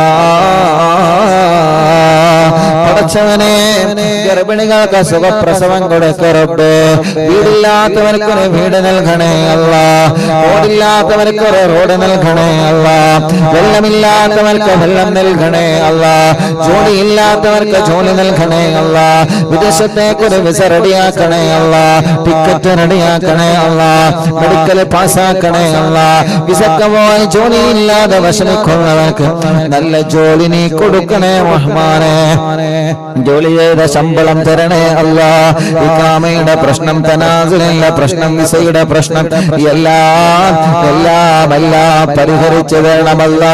പടച്ചവനെ ഗർഭിണികൾക്ക് സുഖപ്രസവം കൊടുക്കറപ്പ് വീടില്ലാത്തവനക്കൊരു വീട് നൽകണേ അല്ല റോഡില്ലാത്തവനക്കൊരു റോഡ് നൽകണേ അല്ല വെള്ളമില്ലാത്തവർക്ക് വെള്ളം നൽകണേ അല്ല ജോലിയില്ലാത്തവർക്ക് ജോലി നൽകണേ അല്ല വിദേശത്തേക്കൊരു വിസ റെഡിയാക്കണേ അല്ല ടിക്കറ്റ് റെഡിയാക്കണേ അല്ല മെഡിക്കൽ പാസ്സാക്കണേ അല്ല വിസക്ക് പോയി ജോലിയില്ലാതെ വിഷമിക്കുന്നവർക്ക് നല്ല ജോലി നീ കൊടുക്കണേ റഹ്മാനെ ജോലി ചെയ്ത ശമ്പളം തരണേ അല്ല ഇക്കാമയുടെ പ്രശ്നം തനാസിലെ പ്രശ്നം വിസയുടെ പ്രശ്നം എല്ലാം എല്ലാം എല്ലാം പരിഹരിച്ചു തരണമല്ല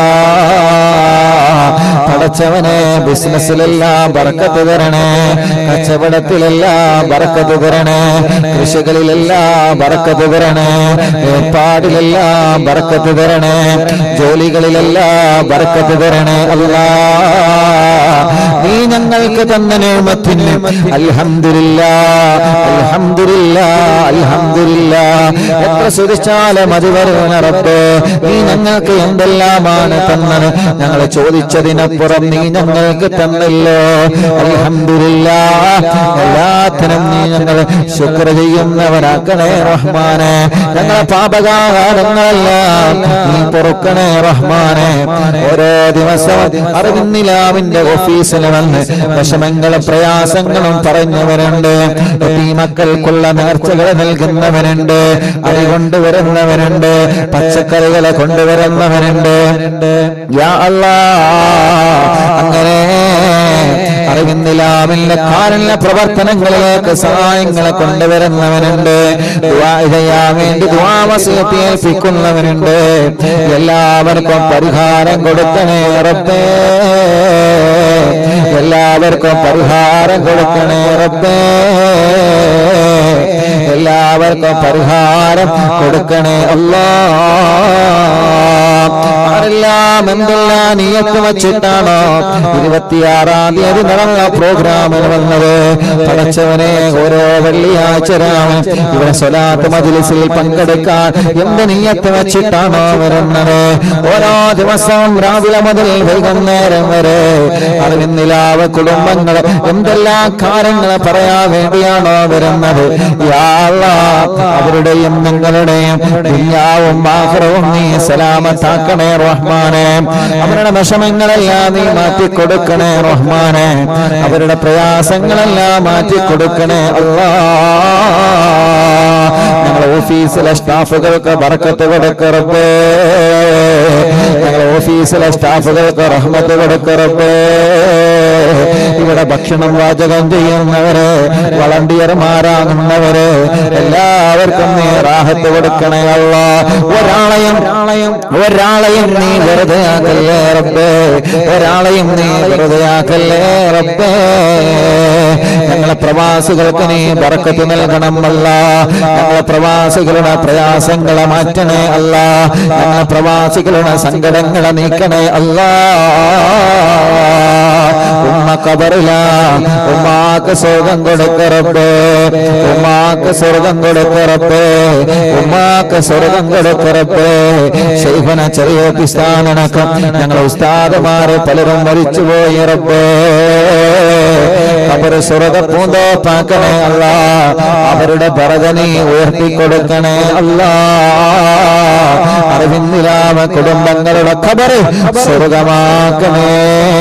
പടച്ചവനെ ബിസിനസ്സിലെല്ലാം ബർക്കത്ത് തരണേ കച്ചവടത്തിലെല്ലാം ബർക്കത്ത് തരണേ കൃഷികളിലെല്ലാം ബർക്കത്ത് തരണേ ഏർപ്പാടിലെല്ലാം ബർക്കത്ത് തരണേ ജോലികളിലെല്ലാം ബർക്കത്ത് തരണേ അല്ലാ നീ ഞങ്ങൾക്ക് തന്ന നേമത്തിന് അൽഹംദുലില്ലാ അൽഹംദുലില്ലാ അൽഹംദുലില്ലാ എത്ര സുരിച്ചാലും അത് വരുന്ന റബ്ബേ നീ ഞങ്ങൾക്ക് എന്തെല്ലാമാണ് തന്നത് ഞങ്ങൾ ചോദിച്ചതിനപ്പുറം നീ ഞങ്ങൾക്ക് തന്നല്ലോ അൽഹംദുലില്ലാ എല്ലാത്തിനും നീ ഞങ്ങൾ ശുക്ര ചെയ്യുന്നവരാക്കണേ റഹ്മാനെ ഞങ്ങളെ പാപകാരങ്ങളെല്ലാം നീ പൊറുക്കണേ റഹ്മാനെ ഓരോ ദിവസവും അറിവിന്നിലാവിന്റെ ഓഫീസിൽ വന്ന് വിഷമങ്ങളും പ്രയാസങ്ങളും പറഞ്ഞവരുണ്ട് ഈ മക്കൾക്കുള്ള നേർച്ചകൾ നൽകുന്നവരുണ്ട് അരി കൊണ്ടുവരുന്നവരുണ്ട് പച്ചക്കറികളെ കൊണ്ടുവരുന്നവരുണ്ട് യാ അല്ലാ അങ്ങനെ അറിവിന്നിലാവിന്റെ കാരുണ്യ പ്രവർത്തനങ്ങളിലേക്ക് സഹായങ്ങളെ കൊണ്ടുവരുന്നവനുണ്ട് ദുആ ചെയ്യാൻ വേണ്ടി ദുവാമസീയത്തെ ഏൽപ്പിക്കുന്നവനുണ്ട് എല്ലാവർക്കും പരിഹാരം കൊടുക്കണേ റബ്ബേ എല്ലാവർക്കും പരിഹാരം കൊടുക്കണേ റബ്ബേ എല്ലാവർക്കും പരിഹാരം കൊടുക്കണേ അല്ലാ ആരെല്ലാം എന്തെല്ലാം നീയത്ത് വച്ചിട്ടാണോ ഇരുപത്തിയാറാം തീയതി നടന്ന പ്രോഗ്രാമിൽ വന്നത് പടച്ചവനെ ഓരോ വെള്ളിയാഴ്ച രാമൻ ഇവിടെ സ്വലാത്ത് മജിലിസിൽ പങ്കെടുക്കാൻ എന്ത് നീയത്ത് വച്ചിട്ടാണോ വരുന്നത് ഓരോ ദിവസവും രാവിലെ മുതൽ വൈകുന്നേരം വരെ അറിവിന്നിലാവ് കുടുംബങ്ങൾ എന്തെല്ലാം കാര്യങ്ങൾ പറയാൻ വേണ്ടിയാണോ വരുന്നത് യാ അല്ലാ, അവരുടെയും നിങ്ങളുടെയും ദുനിയാവും ആഹ്റവും നീ സലാമത്താക്കണേ റഹ്മാനെ അവരുടെ വിഷമങ്ങളെല്ലാം നീ മാറ്റിക്കൊടുക്കണേ റഹ്മാനെ അവരുടെ പ്രയാസങ്ങളെല്ലാം മാറ്റിക്കൊടുക്കണേ അല്ലാ ഞങ്ങളെ ഓഫീസിലെ സ്റ്റാഫുകൾക്ക് ബർക്കത്ത് കൊടുക്കറപ്പേ ഞങ്ങളെ ഓഫീസിലെ സ്റ്റാഫുകൾക്ക് റഹ്മത്ത് കൊടുക്കറപ്പേ ഇവിടെ ഭക്ഷണം വാചകം ചെയ്യുന്നവര് വളണ്ടിയർമാരാകുന്നവര് എല്ലാവർക്കും നീ റാഹത്ത് കൊടുക്കണേ അല്ല ഒരാളെയും ഒരാളെയും നീ വെറുതെ ആക്കല്ലേ റബ്ബേ ഒരാളെയും നീ വെറുതെ ആക്കല്ലേ റബ്ബേ ഞങ്ങളെ പ്രവാസികൾക്ക് നീ ബർക്കത്ത് നൽകണം അല്ല ഞങ്ങളെ പ്രവാസികളുടെ പ്രയാസങ്ങളെ മാറ്റണേ അല്ല ഞങ്ങളെ പ്രവാസികളുടെ സങ്കടങ്ങളെ നീക്കണേ അല്ല ഉമ്മ കബറില ഉമ്മാക്ക് സ്വർഗം കൊടുക്കറപ്പേ ഉമ്മാക്ക് സ്വർഗം കൊടുക്കറപ്പേ ഉമ്മാക്ക് സ്വർഗം കൊടുക്കറപ്പേ ശൈഫന ചെറിയ പിസ്ഥാനടക്കം ഞങ്ങളെ ഉസ്താദമാരെ പലരും മരിച്ചു പോയി റബ്ബേ അവർ സ്വർഗ പൂന്തോപ്പാക്കണേ അല്ല അവരുടെ ഭരതനെ ഉയർത്തിക്കൊടുക്കണേ അല്ല അറിവിന്ദിലാമ കുടുംബങ്ങളുടെ ഖബറ് സ്വർഗമാക്കണേ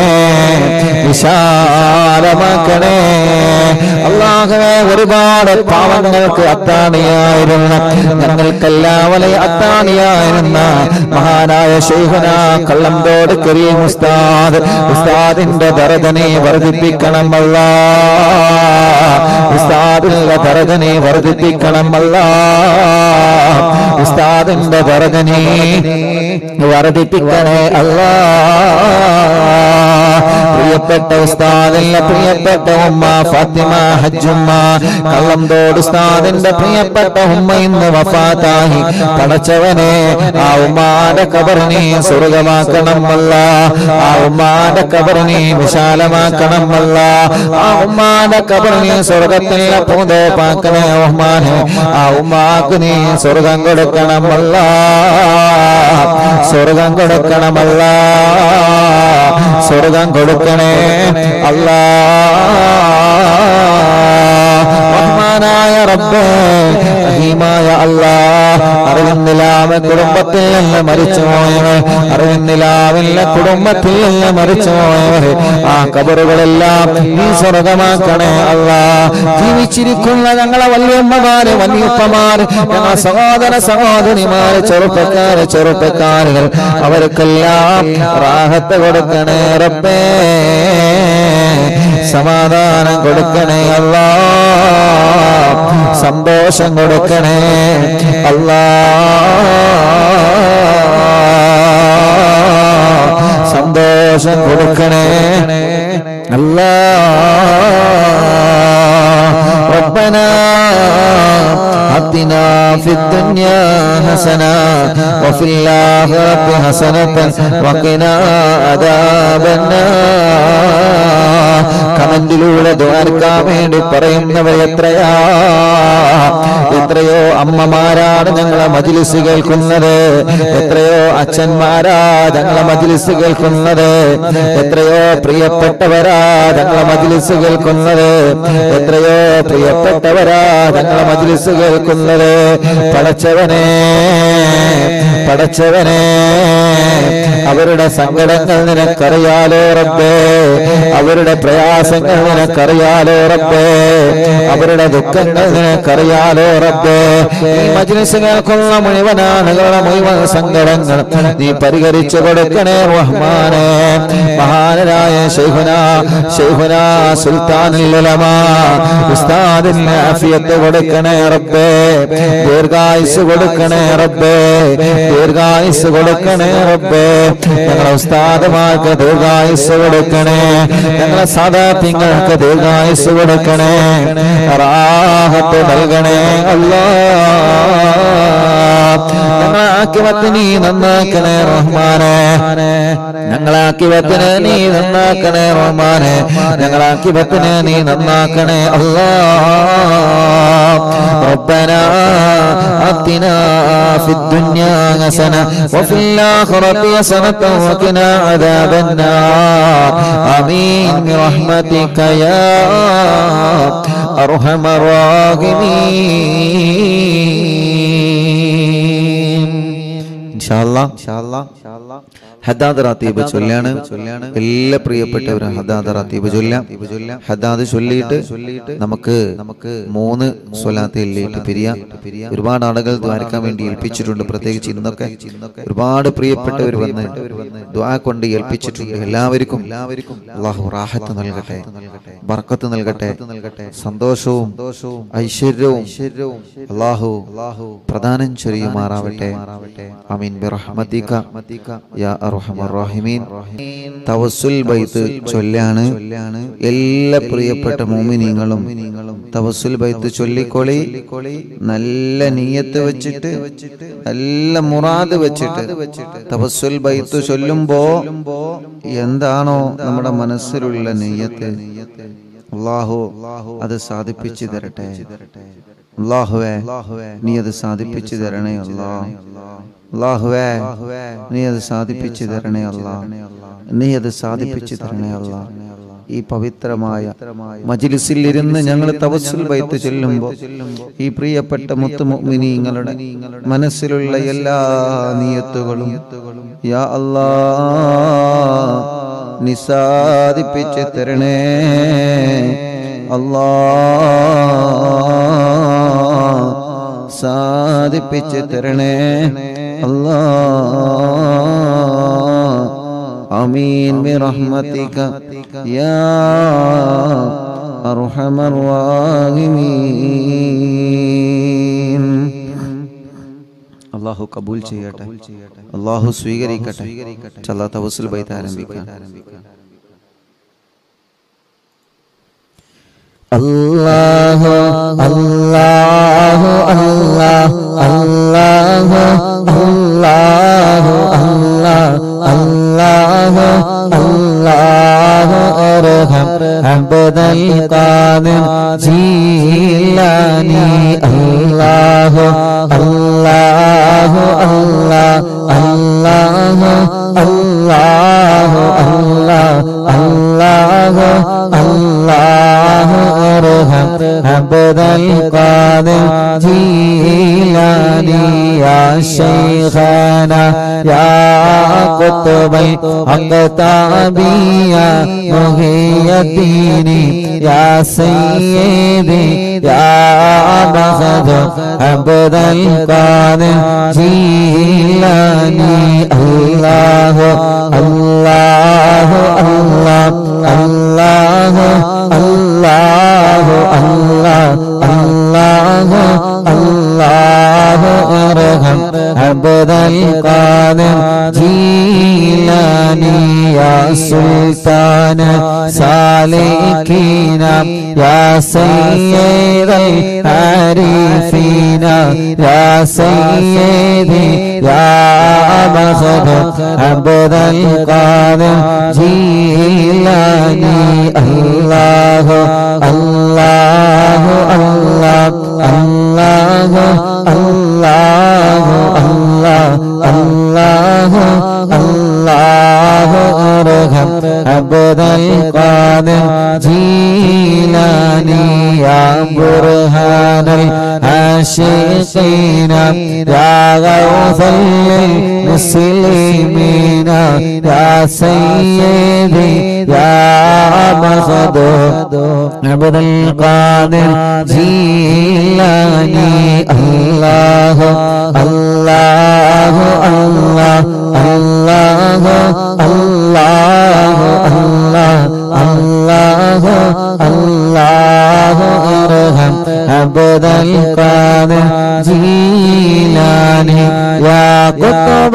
വിശാലമാക്കണേ അള്ളാഹുവെ ഒരുപാട് പാവങ്ങൾക്ക് അത്താണിയായിരുന്ന ഞങ്ങൾക്കെല്ലാം വലിയ അത്താണിയായിരുന്ന മഹാനായ ശൈഖന കള്ളംതോട് കരീം ഉസ്താദ് ഉസ്താദിന്റെ ദറദനെ വർദ്ധിപ്പിക്കണമല്ല ഉസ്താദിന്റെ ദറദനെ വർദ്ധിപ്പിക്കണമല്ല ഉസ്താദിന്റെ ദറദനെ വർദ്ധിപ്പിക്കണേ അല്ലാ പ്രിയപ്പെട്ട ഉസ്താദില്ല പ്രിയപ്പെട്ട ഉമ്മ ഫാത്തിമ ഹജ്ജുമ്മ കള്ളംതോട് ഉസ്താദിന്റെ പ്രിയപ്പെട്ട ഉമ്മ ഇന്ന് വഫാത്തായി പടച്ചവനെ ആ ഉമ്മാന്റെ കബറിനെ സ്വർഗമാക്കണം അല്ല ആ ഉമ്മാന്റെ കബറിനെ വിശാലമാക്കണം അല്ല ആ ഉമ്മാന്റെ കബറിനെ സ്വർഗത്തിലെ പൂന്തോപ്പാക്കണേ ഉമ്മാനെ ആ ഉമ്മാക്ക് നീ സ്വർഗം കൊടുക്കണമല്ല സ്വർഗം കൊടുക്കണമല്ല സ്വർഗം കൊടുക്കണേ അല്ലാ റഹ്മാനായ റബ്ബേ റഹീമായ അല്ലാ അറിവിന്നിലാവ കുടുംബത്തിൽ നിന്ന് മരിച്ചു പോയവർ അറിവിന്നിലാവില്ല കുടുംബത്തിൽ നിന്ന് മരിച്ചു പോയവർ ആ കബറുകളെല്ലാം നീ സ്വർഗമാക്കണേ അല്ലാ ജീവിച്ചിരിക്കുന്ന ഞങ്ങളെ വല്യമ്മമാര് വല്യപ്പമാര് ഞങ്ങളെ സഹോദര സഹോദരിമാര് ചെറുപ്പക്കാര് ചെറുപ്പക്കാരുകൾ അവർക്കെല്ലാം റാഹത്ത് കൊടുക്കണേ റബ്ബേ സമാധാനം കൊടുക്കണേ അല്ലാ സന്തോഷം കൊടുക്കണേ അല്ലാ സന്തോഷം കൊടുക്കണേ അല്ലാ ربنا آتنا في الدنيا حسنة وفي الآخرة حسنة وقنا عذاب النار കമന്റിലൂടെ ദ്വാരക്കാൻ വേണ്ടി പറയുന്നവർ എത്രയാ എത്രയോ അമ്മമാരാണ് ഞങ്ങളെ മജിലിസ് കേൾക്കുന്നത് എത്രയോ അച്ഛന്മാരാ ഞങ്ങളെ മജിലിസ് കേൾക്കുന്നത് എത്രയോ പ്രിയപ്പെട്ടവരാ ഞങ്ങളെ മജിലിസ് കേൾക്കുന്നത് എത്രയോ പ്രിയപ്പെട്ടവരാ ഞങ്ങളെ മജിലിസ് കേൾക്കുന്നത് പടച്ചവനെ പടച്ചവനെ അവരുടെ സങ്കടങ്ങൾ നിനക്കറിയാലോ റബ്ബേ അവരുടെ പ്രയാസങ്ങൾ നിനക്കറിയാലോ റബ്ബേ അവരുടെ ദുഃഖങ്ങൾ നിനക്കറിയാലോ റബ്ബേ ഈ മജ്ലിസ് കേൾക്കുന്ന മുഴുവൻ ആളുകളുടെ മുഴുവൻ സങ്കടങ്ങൾ നീ പരിഹരിച്ചു കൊടുക്കണേ റഹ്മാനെ മഹാനരായ ശൈഖുന ശൈഖുന സുൽത്താനുൽ ഉലമ ഉസ്താദിന് ആഫിയത്ത് കൊടുക്കണേ റബ്ബേ ദീർഘായുസ് കൊടുക്കണേ റബ്ബേ ദീർഘായുസ് കൊടുക്കണേ റബ്ബേ ഞങ്ങളെ ഉസ്താദുമാർക്ക് ദീർഘായുസ് കൊടുക്കണേ ഞങ്ങളെ സാധാത്യങ്ങൾക്ക് ദീർഘായുസ് കൊടുക്കണേ റാഹത്ത് നൽകണേ അല്ലാ ഞങ്ങളെ ആക്കിവത്ത് നീ നന്നാക്കണേ റഹ്മാനെ ഞങ്ങളെ ആക്കിവത്തിന് നീ നന്നാക്കണേ റഹ്മാനെ ഞങ്ങളെ ആക്കിവത്തിന് നീ നന്നാക്കണേ അല്ലാ ربنا آتنا في الدنيا حسنة وفي الآخرة حسنة وقنا عذاب النار آمين برحمتك يا أرحم الراحمين إن شاء الله إن شاء الله ഹദാദ് റാത്തീബ് ചൊല്ലാണ് എല്ലാ പ്രിയപ്പെട്ടവരും ഹദാദ് റാത്തീബ് ചൊല്ലാം ഹദാദ് ചൊല്ലിയിട്ട് നമുക്ക് നമുക്ക് മൂന്ന് സ്വലാത്ത് എല്ലിയിട്ട് പിരിയാം ഒരുപാട് ആളുകൾ ദ്വാരക്കാൻ വേണ്ടി ഏൽപ്പിച്ചിട്ടുണ്ട് പ്രത്യേകിച്ച് ഇന്നൊക്കെ ഒരുപാട് പ്രിയപ്പെട്ടവർ വന്ന് ദ്വാ കൊണ്ട് ഏൽപ്പിച്ചിട്ടുണ്ട് എല്ലാവർക്കും എല്ലാവർക്കും അള്ളാഹു റാഹത്ത് നൽകട്ടെ ബർക്കത്ത് നൽകട്ടെ സന്തോഷവും ഐശ്വര്യവും അള്ളാഹു അള്ളാഹു പ്രധാനം ചൊരിയുമാറാവട്ടെ അമീൻ ബിറഹ്മതിക യാ അർഹമർ റഹീമീൻ തവസ്സുൽ ബൈത്ത് ചൊല്ലാണ് എല്ലാ പ്രിയപ്പെട്ട മോമിനീങ്ങളും തവസ്സുൽ ബൈത്ത് ചൊല്ലിക്കൊളി നല്ല നീയത്ത് വെച്ചിട്ട് നല്ല മുറാദ് വെച്ചിട്ട് തവസ്സുൽ ബൈത്ത് ചൊല്ലുമ്പോ എന്താണോ നമ്മുടെ മനസ്സിലുള്ള നെയ്യത്ത് അള്ളാഹു അത് സാധിപ്പിച്ചു തരട്ടെ അള്ളാഹുവേ നീ അത് സാധിപ്പിച്ചു തരണേ അല്ലാ അള്ളാഹുവേ നീ അത് സാധിപ്പിച്ചു തരണേ അല്ലാ നീ അത് സാധിപ്പിച്ചു തരണേ അല്ലാ ഈ പവിത്രമായ മജിലിസിൽ ഇരുന്ന് ഞങ്ങൾ തവസ്സുൽ ബൈത്ത് ചെല്ലുമ്പോൾ ഈ പ്രിയപ്പെട്ട മുത്തുമിനിങ്ങളുടെ മനസ്സിലുള്ള എല്ലാ നിയത്തുകളും യാ അല്ലാ നീ സാധിപ്പിച്ചു തരണേ അല്ലാ സാധിപ്പിച്ചു തരണേ അല്ലാ അമീൻ ബിറഹ്മതിക യാ അർഹമർ റഹീമീൻ അള്ളാഹു കബൂൽ ചെയ്യട്ടെ അള്ളാഹു സ്വീകരിക്കട്ടെ ചല്ലാ തവസുൽ ബൈത്ത് ആരംഭിക്കാം അല്ലാഹു അല്ലാഹു അല്ലാഹു അല്ലാഹു അല്ലാഹു അല്ലാഹു അല്ലാഹു അർഹം അബ്ദൽ ഖാദിർ ജീലാനി അല്ലാഹു അല്ലാഹു അല്ലാഹു അല്ലാഹു അല്ലാഹു അല്ലാഹു അല്ലാഹു അർഹം അബ്ദൽ ഖാദിർ ജീലാനി യാ ശൈഖന യാ ഖുത്ബൽ അഖ്താബിയ മുഹിയദ്ദീനി യാ സയ്യിദി യാ മഹദ് അബ്ദൽ ഖാദിർ ജീലാനി അല്ലാഹു അല്ലാഹു അല്ലാഹു അല്ലാഹു ارحم عبد القادر جيلاني يا سلطان سالكين يا سيد العارفين يا سيدي يا مخدوم عبد القادر جيلاني الله الله الله الله الله الله الله الله ارحم عبد القادر جيلاني يا برهان العاشقين يا غوث المسلمين يا سيدي يا مخدوم عبد القادر جيلاني الله الله الله الله الله الله الله الله ارحم عبد القادر جيلاني يا قطب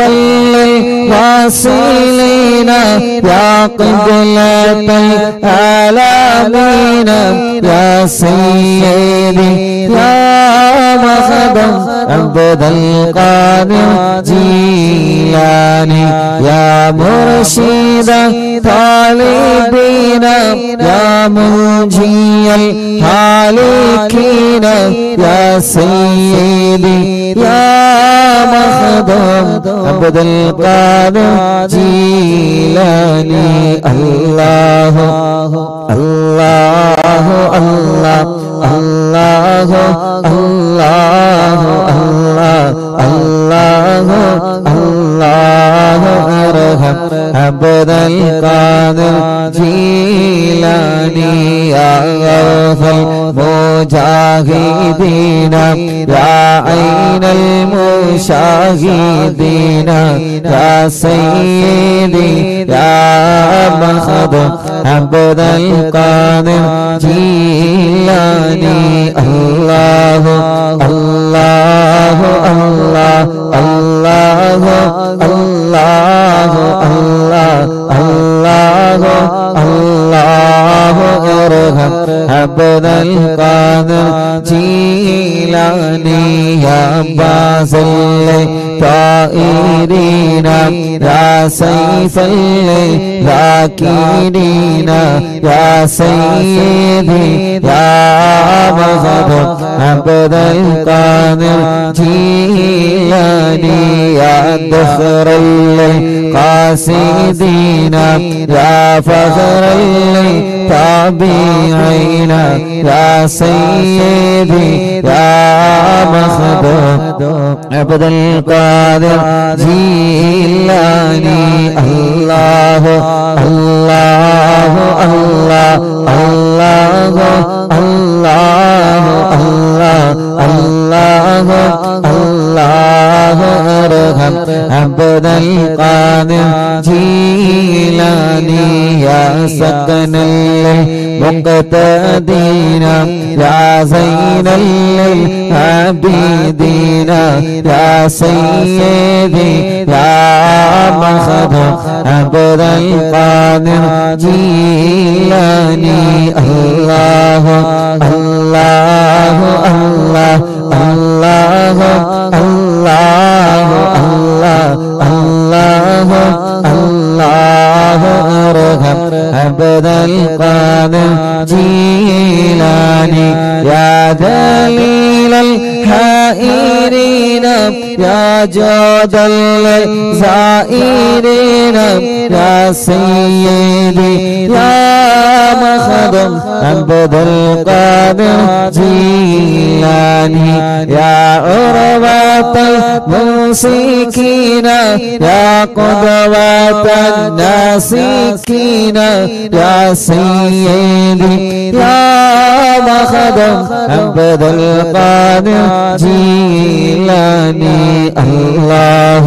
الواصلين يا قبلة العالمين يا سيدي يا مخدم عبد القادر جيلاني يا مرشد طالبين يا منجي الهالكين يا سيدي يا مخدوم عبد القادر جيلاني الله الله الله الله الله الله الله الله ارحم عبد القادر جيلاني يا غوث المجاهدين يا عين المشاهدين يا سيدي يا مخدوم عبد القادر جيلاني الله الله الله الله الله الله الله الله ارحم عبد القادر جيلاني يا باسل طائرين يا سيف الذاكرين يا سيدي يا مغضب عبد القادر جيلاني يا دخر القاصدين يا فخر التابعين يا سيدي يا مخدوم عبد القادر جيلاني الله الله الله الله الله الله الله الله ارحم عبد القادر جيلاني يا سكن المقتدين يا زين العابدين يا سيدي يا مخدوم عبد القادر جيلاني الله الله الله الله الله الله الله الله ارحم عبد القادر جيلاني يا دليل الحائرين يا جود الزائرين يا سيدي يا مخدم عبد القادر جيلاني يا عروة الموسيقين يا قدوة الناسكين يا سيدي يا مخدم عبد القادر جيلاني الله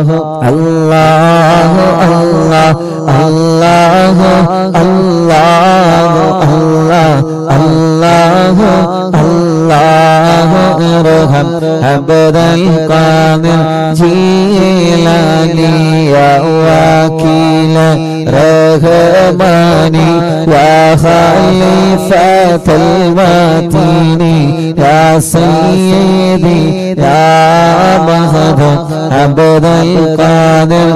الله الله الله الله الله الله الله ارحم عبد القادر القادر جيلاني يا وكيل رحماني يا خليفة المتين يا سيدي يا مهد عبد القادر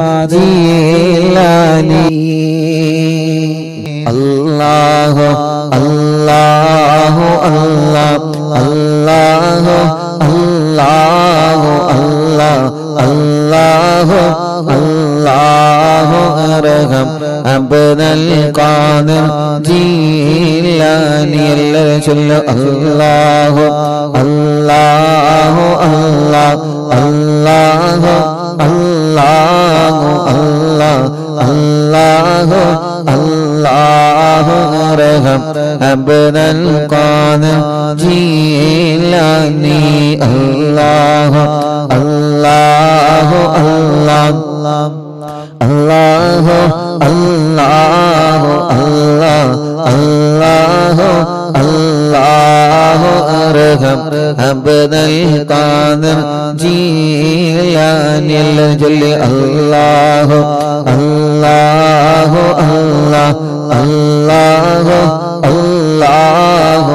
جيلاني الله الله الله الله الله الله الله الله ارحم عبد القادر جيلاني എല്ലാവരും ചൊല്ലു അല്ലാഹു അല്ലാഹു അല്ലാഹു അല്ലാഹു അല്ലാഹു അല്ലാഹു അല്ലാഹു അർഹം അബ്ദൽ ഖാദിർ ജീലാനി അല്ലാഹു അല്ലാഹു അല്ലാഹു അല്ലാഹു അല്ലാഹു അല്ലാഹു അല്ലാഹു അർഹം അബ്ദൽ ഖാദിർ ജീലാനി എല്ലാം ചൊല്ലി അല്ലാഹു അല്ലാഹു അല്ലാഹു അല്ലാഹു അല്ലാഹു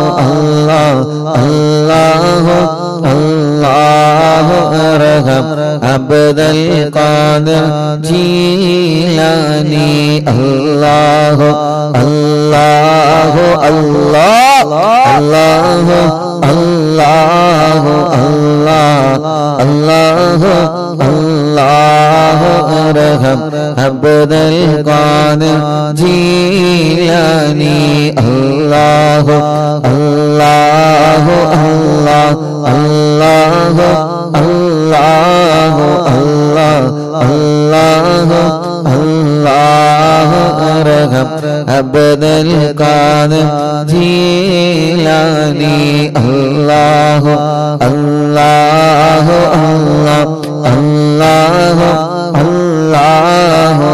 അല്ലാഹു അല്ലാഹു അർഹം അബ്ദൽ ഖാദിർ ജീലാനി അല്ലാഹു അല്ലാഹു അല്ലാഹു അല്ലാഹു അല്ലാഹു അല്ലാഹു അല്ലാഹു അർഹം അബ്ദൽ ഖാദിർ ജീലാനി അല്ലാഹു അല്ലാഹു അല്ലാഹു അല്ലാഹു അല്ലാഹു അല്ലാഹു അല്ലാഹു അർഹം അബ്ദൽ ഖാദിർ ജീലാനി അല്ലാഹു അല്ലാഹു അല്ലാഹു അല്ലാഹു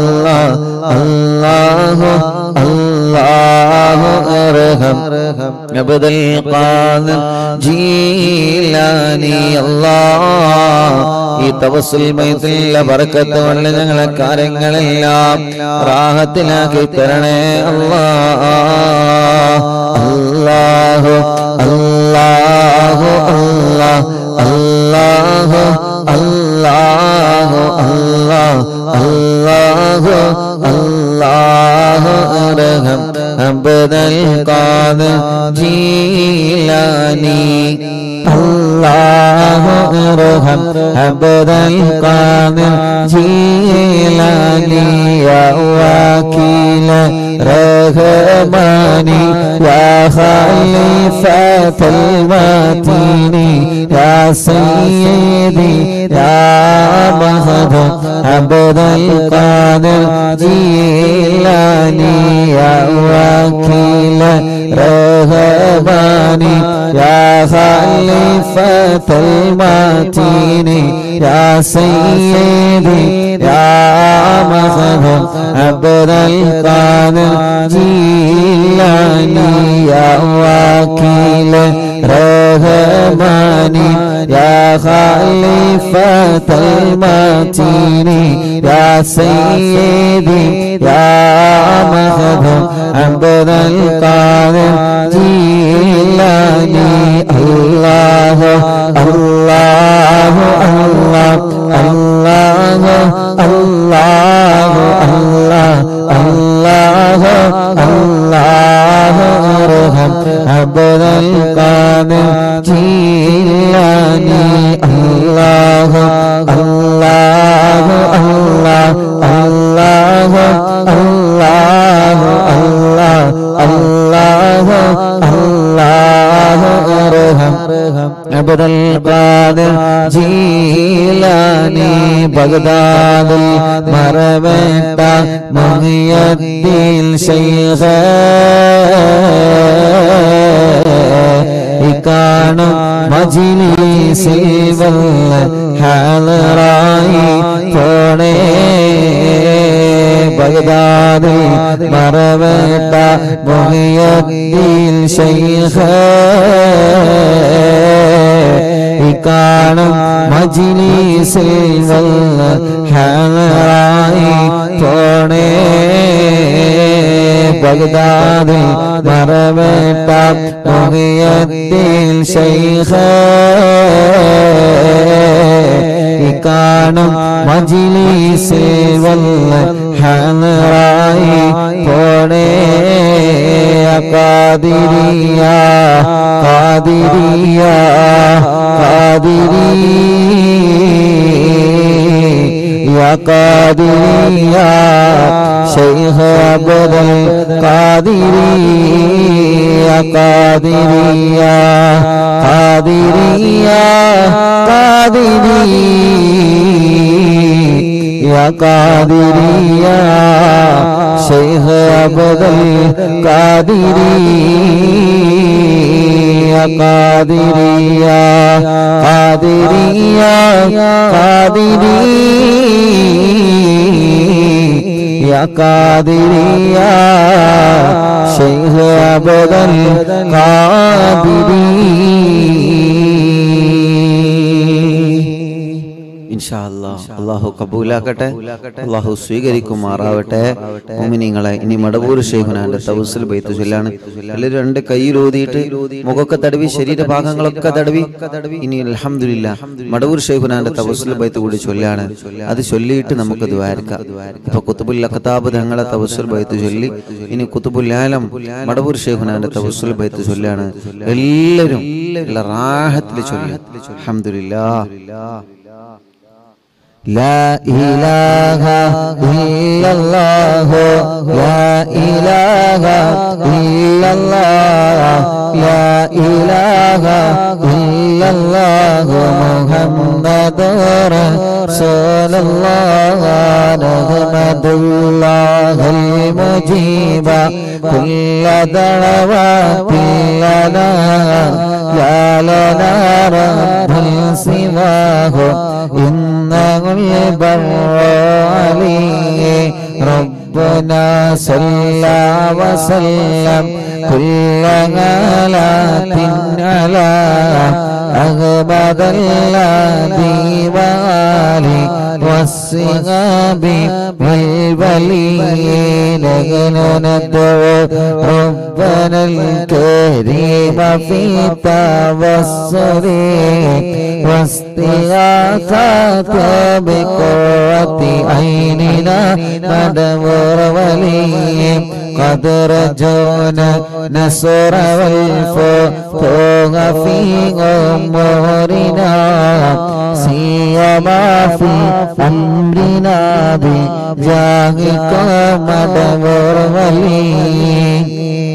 അല്ലാഹു അല്ലാഹു അർഹം അബ്ദൽ ഖാദിർ ജീലാനി അല്ലാഹ് ഈ തവസ്സുൽ മൈത്തിലെ ബർക്കത്ത് കൊണ്ട് ഞങ്ങളെ കാര്യങ്ങളെല്ലാം റാഹത്തിലാക്കി തരണേ അല്ലാഹ് അല്ലാഹു അല്ലാഹു അല്ലാഹു അല്ലാഹു അല്ലാഹു അല്ലാഹു അർഹം അബ്ദൽ ഖാദിർ ജീലാനി അല്ലാഹു അർഹം അബ്ദൽ ഖാദിർ ജീലാനി യാ വകീല റഹ്മാനി യാ ഖലീഫത്തൽ മതീനി യാ സയ്യിദി യാ മഹദ അബ്ദൽ ഖാദിർ ജീലാനി യാ വകീല റഹ്മാനി യാ ഖലീഫത്തൽ മതീനി യാ സയ്യിദി യാ മഹദ അബ്ദൽ ഖാദിർ ജീലാനി യാ വകീല റഹ്മാനി യാ ഖലീഫത്തൽ മതീനി യാ സയ്യിദി യാ മഹദ അബ്ദൽ ഖാദിർ ജീലാനി അല്ലാഹു അല്ലാഹു അല്ലാഹു അല്ലാഹു അല്ലാഹു അല്ലാഹു അർഹം അബ്ദൽ ഖാദിർ ജീലാനി അല്ലാഹു അല്ലാഹു അല്ലാഹു അല്ലാഹു അല്ലാഹു അല്ലാഹു അർഹം അബ്ദൽ ഖാദിർ ജീലാനി ബഗ്ദാദിൽ മറവേട്ട മുഹിയദ്ദീൻ ശൈഖ് ഇക്കാണും മജിലിസിൽ വല്ല ഹാലറായി പോണേ ബഗ്ദാദിൽ മറവേട്ട മുഹിയദ്ദീൻ ശൈഖ് ഈ കാണും മജിലീസിൽ വന്ന് ഹാറായി പോണേ ബഗ്ദാദിൽ മറവേട്ട മുഹിയത്തിൽ ശൈഖ ഈ കാണും മജിലീസിൽ വന്ന് ഹാറായി പോണേ കാതിരിയ കാതിരിയ കാതിരി يا قادري يا شيخ عبد القادري يا قادري يا قادري يا قادري يا قادري يا شيخ عبد القادري يا قادري يا قادري يا قادري يا قادري يا شيخ عبد القادري ഇൻഷാ അല്ലാഹ് അള്ളാഹു കബൂലാക്കട്ടെ അള്ളാഹു സ്വീകരിക്കുമാറാവട്ടെ മോമിനിങ്ങളെ ഇനി മടവൂർ ഷെയ്ഖുനാന്റെ തവസിൽ ബൈത്ത് ചൊല്ലാണ് എല്ലാവരും രണ്ട് കൈയിലൂതിയിട്ട് മുഖമൊക്കെ തടവി ശരീരഭാഗങ്ങളൊക്കെ തടവി ഇനി അൽഹംദുലില്ല മടവൂർ ഷെയ്ഖുനാന്റെ തവസിൽ ബൈത്ത് കൂടി ചൊല്ലാണ് അത് ചൊല്ലിയിട്ട് നമുക്ക് ദ്വാരക്കാം ഇപ്പൊ കുത്തുബുൽ അഖതാബ് തങ്ങളെ തവസുൽ ബൈത്ത് ചൊല്ലി ഇനി കുത്തുബുൽ ആലം മടവൂർ ഷെയ്ഖുനാന്റെ തവസുൽ ബൈത്ത് ചൊല്ലാണ് എല്ലാവരും എല്ലാ റാഹത്തിൽ ചൊല്ലി അൽഹംദുലില്ലാ لا إله إلا الله لا إله إلا الله لا إله إلا الله محمد رسول الله نحمد الله المجيب كل دعوات لنا يا لنا رب سواه إنه البر عليه ربنا صلى وسلم كل غالات على أغبد الذي والي والصغاب والبليل ندعو ربنا الكريم في توسل واستغاثة بقوة عيننا ندور ولي قد رجونا نصر والفتوح في أمورنا سيما في أمرنا بجاهكم ندور ولي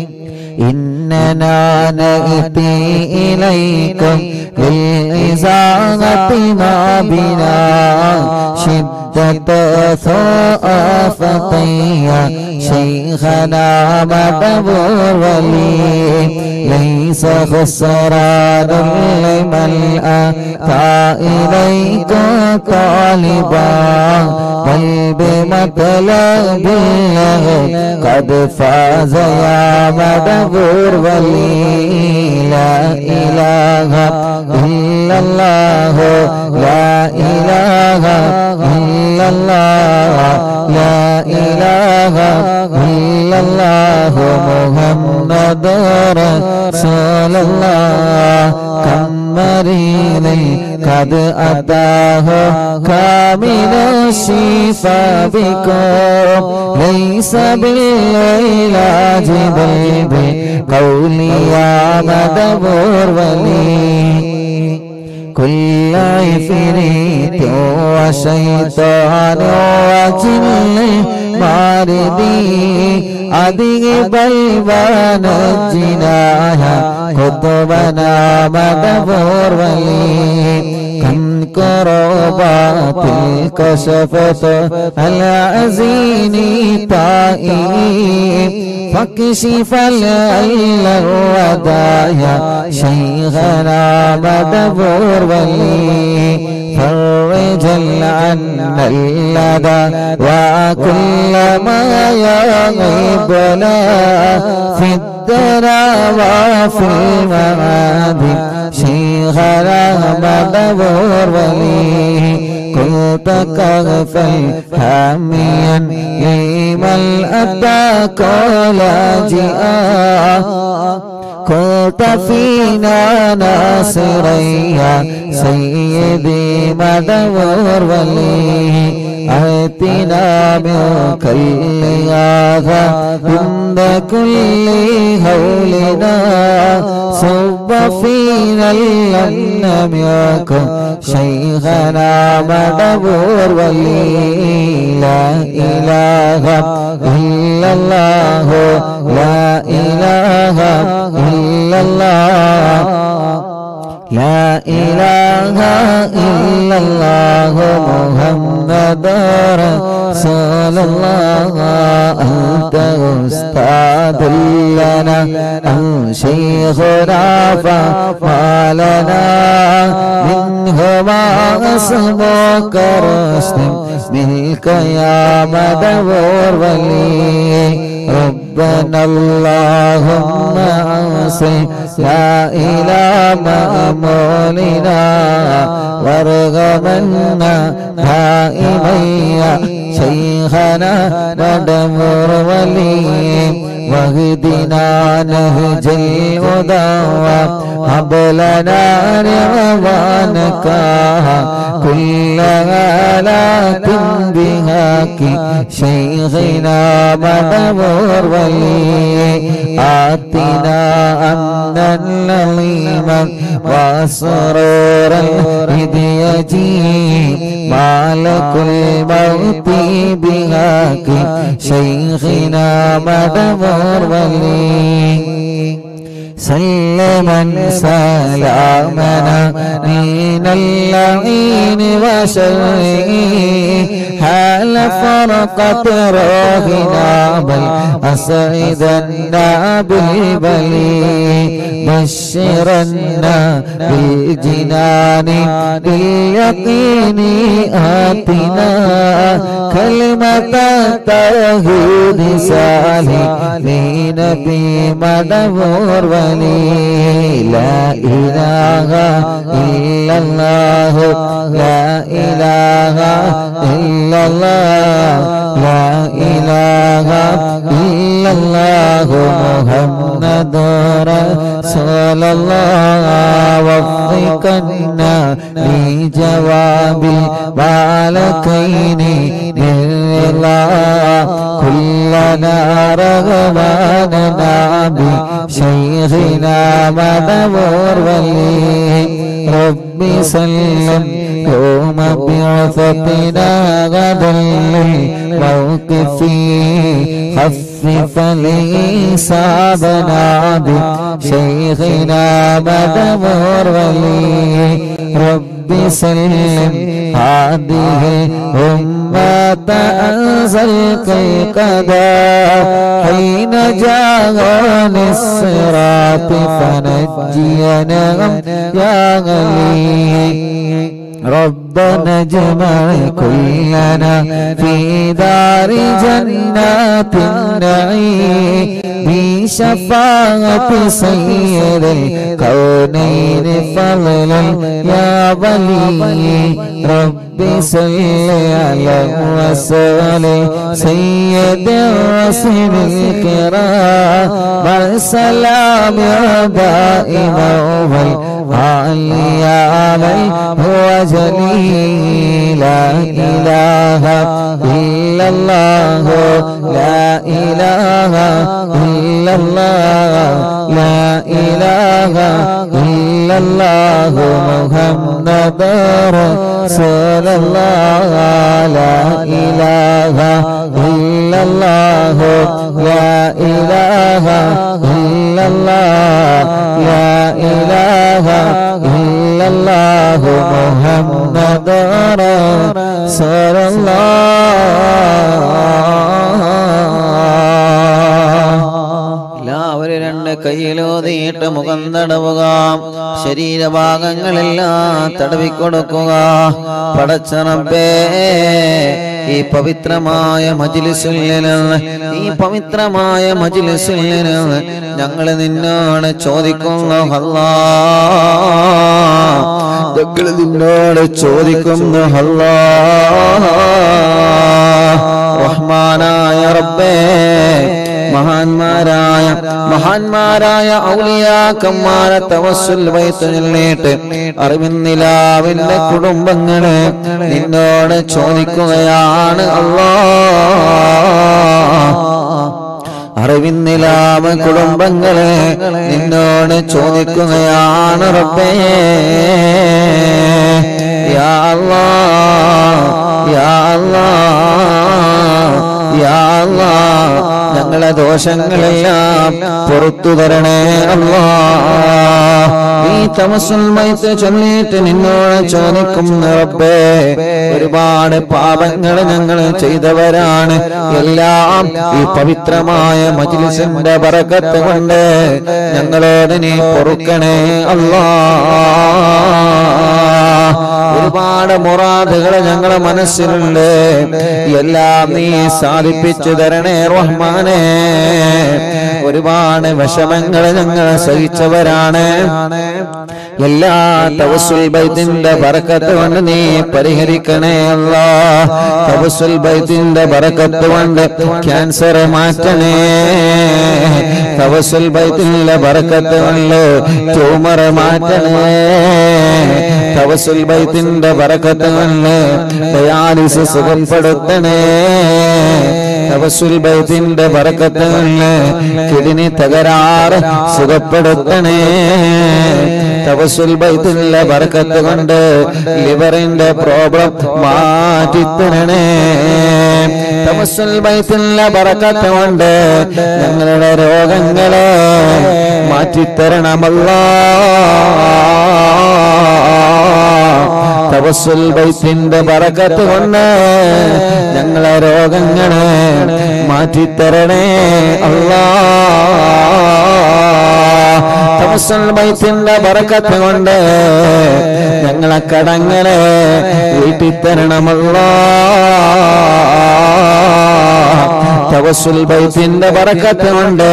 إننا نأتي إليكم بالإزاغة ما بنا شدة ثقافتي شيخنا مدبور ولي ليس خسران لمن أتى إليك طالبا بل بمطلب الله قد فاز يا مدبور ولي لا إله إلا الله لا إله إلا الله لا إله إلا الله محمد رسول الله كم مريض قد أتاه كامل الشفاء بكم ليس بالعلاج بل بقول يا مدبور ولي كل عفريت وشيطان وجن മാരുതി അതിബൽവാന ജിനായ കുത്തുബന മദപൂർവലി كربات كشفت العزين طائي فاكشف العل الودايا شيخنا مدبور ولي فرج عنا اللدى وكل ما يغيبنا في الدرى وفي المعاد شيخنا مدبور ولي كنت كغفا حاميا لمن أتاك لاجئا كنت فينا ناصريا سيدي مدور ولي آتنا منك الإياها عند كل هولنا صب فينا لم يكن شيخنا مدبور ولي لا إله إلا الله لا إله إلا الله لا إله إلا الله محمد رسول الله أنت أستاذ لنا أن شيخنا فما لنا منهما اسمك رشد منك يا مدبور ولي ربنا اللهم أوصي لا إله مأمولنا وارغمنا دائما يا شيخنا ندمر ولي واهدنا نهج الهدى هب لنا رضوانك كل آلات بهاك شيخنا مدبور ولي آتنا أمنا لظيما وسرورا إذ يجيب مالك الموت بهاك شيخنا مدبور ولي سلما سلامنا من اللعين وشره حال فرقت روحنا بل أسعدنا بالبلي بشرنا بالجنان باليقين آتنا كلمة التوحيد سالمين بمدبور ولي لا إله إلا الله لا إله إلا الله لا إله إلا الله محمد رسول الله وفقنا لجواب المالكين بالله كلنا رغباننا بشيخنا مدبور ولي ربي سلم يوم بعثتنا غدا للموقف خفف لي صابنا بشيخنا مدبور ولي ربي سلم هذه الأمة أنزل قدا حين جاء الصراط فنجينا يا غني ربنا اجمع كلنا في دار جنات النعيم بشفاعة سيد الكونين فضلا يا ولي ربي صل على وسلم سيد الرسل الكرام والسلام يا دائما والعلي علي هو جليل لا إله إلا الله لا إله إلا الله لا إله إلا الله محمد رسول الله لا إله إلا الله لا إله إلا الله لا إله إلا الله محمد رسول الله എല്ലാവരും രണ്ട് കയ്യിലോതിയിട്ട് മുഖം തടവുക ശരീരഭാഗങ്ങളെല്ലാം തടവിക്കൊടുക്കുക പടച്ചറബേ ഈ പവിത്രമായ മജിലിസിൽ നിന്ന് ഈ പവിത്രമായ മജിലിസിൽ നിന്ന് ഞങ്ങൾ നിന്നോട് ചോദിക്കുന്നു അല്ലാ ഞങ്ങൾ നിന്നോട് ചോദിക്കുന്നു അല്ലാ റഹ്മാനായ റബ്ബേ മഹാന്മാരായ മഹാന്മാരായ ഔലിയാക്കന്മാരെ തവസ്സുൽ വൈത്ത് ചൊല്ലിയിട്ട് അറിവിന്നിലാവിന്റെ കുടുംബങ്ങളെ നിന്നോട് ചോദിക്കുകയാണ് അല്ലാ അറിവിന്നിലാമ കുടുംബങ്ങളെ നിന്നോട് ചോദിക്കുകയാണ് റബ്ബേ യാ അല്ലാ യാ അല്ലാ യാ അല്ലാ ഞങ്ങളെ ദോഷങ്ങളെല്ലാം പുറത്തു തരണേ അല്ലാ ഈ തമസുൽ മൈത്ത് ചൊല്ലിയിട്ട് നിന്നോട് ചോദിക്കും റബ്ബേ ഒരുപാട് പാപങ്ങൾ ഞങ്ങൾ ചെയ്തവരാണ് എല്ലാം ഈ പവിത്രമായ മജ്ലിസിന്റെ ബറക്കത്ത് കൊണ്ട് ഞങ്ങളോട് നീ പൊറുക്കണേ അല്ലാ ഒരുപാട് മുറാദുകൾ ഞങ്ങളെ മനസ്സിലുണ്ട് എല്ലാം നീ സാധിപ്പിച്ചു തരണേ റഹ്മാനെ ഒരുപാട് വിഷമങ്ങൾ ഞങ്ങൾ സഹിച്ചവരാണ് എല്ലാ തവസുൽ ബൈത്തിന്റെ ബറക്കത്ത് കൊണ്ട് നീ പരിഹരിക്കണേ അല്ലാ തവസുൽ ബൈത്തിന്റെ ബറക്കത്ത് കൊണ്ട് ക്യാൻസർ മാറ്റണേ തവസുൽ ബൈത്തിന്റെ ബറക്കത്ത് കൊണ്ട് ട്യൂമർ മാറ്റണേ തവസുൽ ബൈത്തിന്റെ ബറക്കത്ത് കൊണ്ട് ഡയാലിസിസ് സുഖപ്പെടുത്തണേ തവസുൽ ബൈത്തിന്റെ ബറക്കത്ത് കൊണ്ട് കിഡ്നി തകരാറ് സുഖപ്പെടുത്തണേ തവസുൽ ബൈത്തിന്റെ ബറക്കത്ത് കൊണ്ട് ലിവറിന്റെ പ്രോബ്ലം മാറ്റിത്തരണേ തവസുൽ ബൈത്തിന്റെ ബറക്കത്ത് കൊണ്ട് ഞങ്ങളുടെ രോഗങ്ങളെ മാറ്റിത്തരണമല്ലാ തവസുൽ ബൈത്തിന്റെ ബറക്കത്ത് കൊണ്ട് ഞങ്ങളെ രോഗങ്ങളെ മാറ്റിത്തരണേ അല്ലാ തവസുൽ ബൈത്തിന്റെ ബറക്കത്ത് കൊണ്ട് ഞങ്ങളെ കടങ്ങളെ വീട്ടിത്തരണമല്ലാ തവസുൽ ബൈത്തിന്റെ ബറക്കത്ത് കൊണ്ട്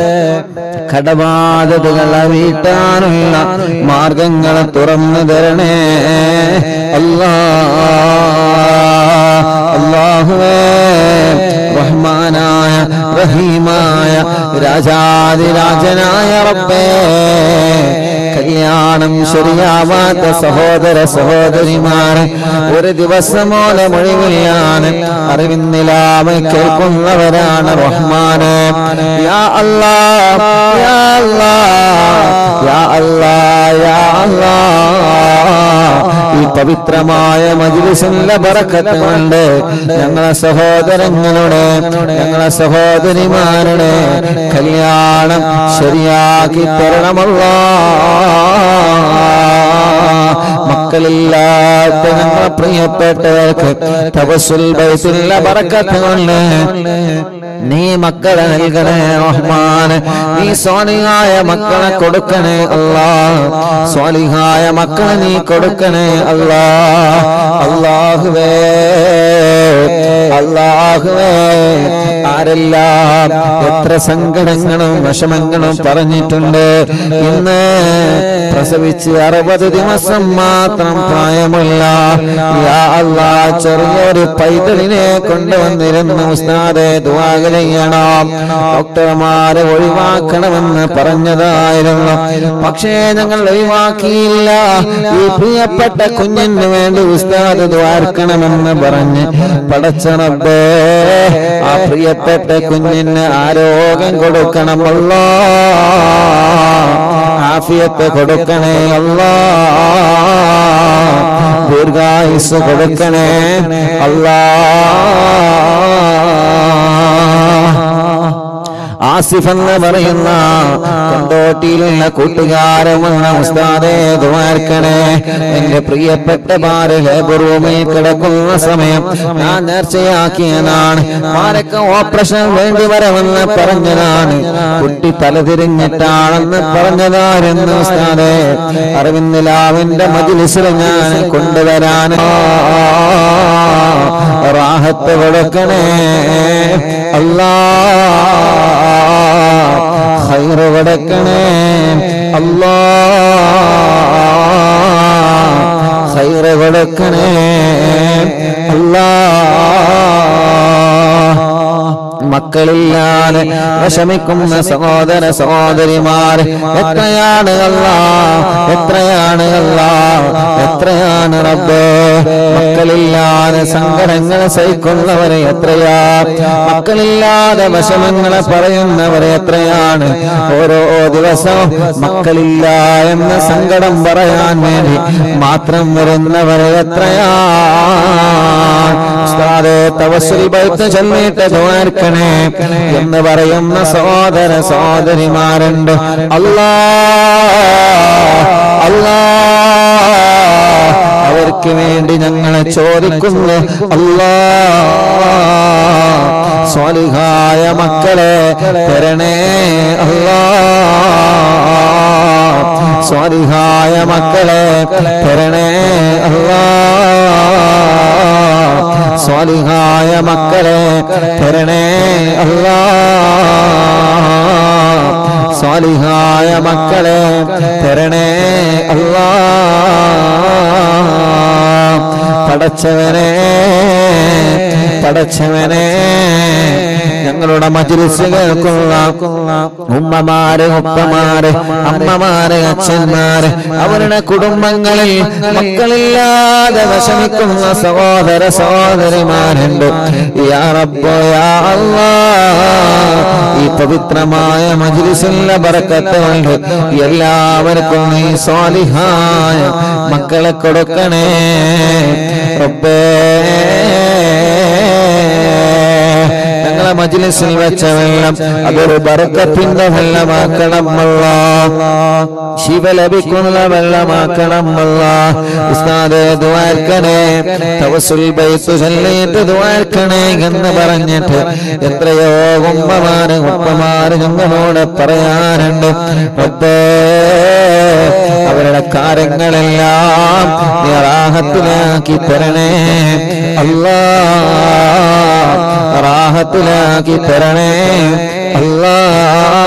കടബാധതകളെ വീട്ടാനുള്ള മാർഗങ്ങൾ തുറന്നു തരണേ അല്ലാ അല്ലാഹുവേ റഹ്മാനായ റഹീമായ രാജാതിരാജനായ റബ്ബേ കല്യാണം ശരിയാവാത്ത സഹോദര സഹോദരിമാരെ ഒരു ദിവസം പോലെ മൊഴിവില്ലാണ് അറിവിന്നിലാമ കേൾക്കുന്നവരാണ് റഹ്മാനെ യാ അല്ലാ യാ അല്ലാ യാ അല്ലാ യാ അല്ലാ ഈ പവിത്രമായ മജിലിസിന്റെ ബറക്കത്ത് കൊണ്ട് ഞങ്ങളെ സഹോദരങ്ങളുടെ ഞങ്ങളെ സഹോദരിമാരുടെ കല്യാണം ശരിയാക്കി തരണമല്ലാ മക്കളില്ലാത്ത ഞങ്ങളെ പ്രിയപ്പെട്ടവർക്ക് തവസുൽ ബൈത്തുള്ള ബറക്കത്ത് കൊണ്ട് നീ മക്കളെ നൽകണേ റഹ്മാൻ നീ സ്വാലിഹായ മക്കളെ കൊടുക്കണേ അല്ലാ സ്വാലിഹായ മക്കളെ നീ കൊടുക്കണേ അല്ലാ അല്ലാഹുവേ അല്ലാഹുവേ ആരെല്ലാം എത്ര സങ്കടങ്ങളും വിഷമങ്ങളും പറഞ്ഞിട്ടുണ്ട് ഇന്ന് പ്രസവിച്ച് അറുപത് ദിവസം മാത്രം പ്രായമുള്ള യാ അല്ലാ ചെറിയൊരു പൈതലിനെ കൊണ്ടുവന്നിരുന്നു ഉസ്താദെ ദുആ ചെയ്യണം ഡോക്ടർമാരെ ഒഴിവാക്കണമെന്ന് പറഞ്ഞതായിരുന്നു പക്ഷേ ഞങ്ങൾ ഒഴിവാക്കിയില്ല ഈ പ്രിയപ്പെട്ട കുഞ്ഞിന് വേണ്ടി ഉസ്താദ് ദ്വാർക്കണമെന്ന് പറഞ്ഞ് പടച്ചണബേ ആ പ്രിയപ്പെട്ട കുഞ്ഞിന് ആരോഗ്യം കൊടുക്കണമല്ലോ ആഫിയത്ത് കൊടുക്കണേ അല്ലാ ദീർഘായുസ് കൊടുക്കണേ അല്ലാ ആസിഫ് എന്ന് പറയുന്ന കൊണ്ടോട്ടിയിലുള്ള കൂട്ടുകാരൻ വന്ന ഉസ്താദേ ദ്വാർക്കണേ എന്റെ പ്രിയപ്പെട്ട ഭാര്യ ലേബർ റൂമിൽ കിടക്കുന്ന സമയം ഞാൻ നേർച്ചയാക്കിയതാണ് ആരൊക്കെ ഓപ്പറേഷൻ വേണ്ടി വരമെന്ന് പറഞ്ഞതാണ് കുട്ടി തലതിരിഞ്ഞിട്ടാണെന്ന് പറഞ്ഞതാരെന്ന് ഉസ്താദേ അറിവിന്ദിലാവിന്റെ മജിലിസിൽ ഞാൻ കൊണ്ടുവരാൻ റാഹത്ത് കൊടുക്കണേ അല്ലാ ഹൈറ് കൊടുക്കണേ അല്ലാ ഹൈറ് കൊടുക്കണേ അല്ലാ മക്കളില്ലാതെ വിഷമിക്കുന്ന സഹോദര സഹോദരിമാർ എത്രയാണ് അല്ല എത്രയാണ് അല്ല എത്രയാണ് റബ്ബേ മക്കളില്ലാതെ സങ്കടങ്ങൾ സഹിക്കുന്നവരെ എത്രയാ മക്കളില്ലാതെ വിഷമങ്ങളെ പറയുന്നവരെ എത്രയാണ് ഓരോ ദിവസവും മക്കളില്ല എന്ന സങ്കടം പറയാൻ വേണ്ടി മാത്രം വരുന്നവരെ എത്രയാ ഉസ്താദേ തവസ്സുൽ ബൈത്ത് ചൊല്ലിയിട്ട് ദ്വാർക്കണേ എന്ന് പറയുന്ന സഹോദര സഹോദരിമാരുണ്ട് അല്ലാ അല്ലാ അവർക്ക് വേണ്ടി ഞങ്ങളെ ചോദിക്കുന്നു അല്ലാ സ്വാലിഹായ മക്കളെ തരണേ അല്ലാ സ്വാലിഹായ മക്കളെ തരണേ അല്ലാ സ്വാലിഹായ മക്കളെ തരണേ അല്ലാ സ്വാലിഹായ മക്കളെ തരണേ അല്ലാ പടച്ചവനെ പടച്ചവനെ ഞങ്ങളുടെ മജിലിസ് കേൾക്കുന്ന ഉമ്മമാര് ഉപ്പമാര് അമ്മമാര് അച്ഛന്മാര് അവരുടെ കുടുംബങ്ങളിൽ മക്കളില്ലാതെ വിഷമിക്കുന്ന സഹോദര സഹോദരിമാരുണ്ട് യാ റബ്ബോ യാ അല്ലാ ഈ പവിത്രമായ മജിലിസിലെ ബറക്കത്ത് കൊണ്ട് എല്ലാവർക്കും നീ സ്വാലിഹായ മക്കളെ കൊടുക്കണേ റബ്ബേ ഞങ്ങളെ മജിലിസിൽ വെച്ച വെള്ളം അതൊരു ബറക്കത്തിന്റെ വെള്ളമാക്കണം അല്ല ശിവ ലഭിക്കുന്ന വെള്ളമാക്കണം അല്ല ഉസ്താദെ ദ്വാർക്കണേ തവസുൽ ബൈത്തു ചൊല്ലിയിട്ട് ദ്വാർക്കണേ എന്ന് പറഞ്ഞിട്ട് എത്രയോ ഉമ്മമാര് ഉപ്പമാര് ഞങ്ങളോട് പറയാനുണ്ട് റബ്ബേ അവരുടെ കാര്യങ്ങളെല്ലാം നീ റാഹത്തിലാക്കി തരണേ അല്ലാ റാഹത്തിലാക്കി തരണേ അല്ലാ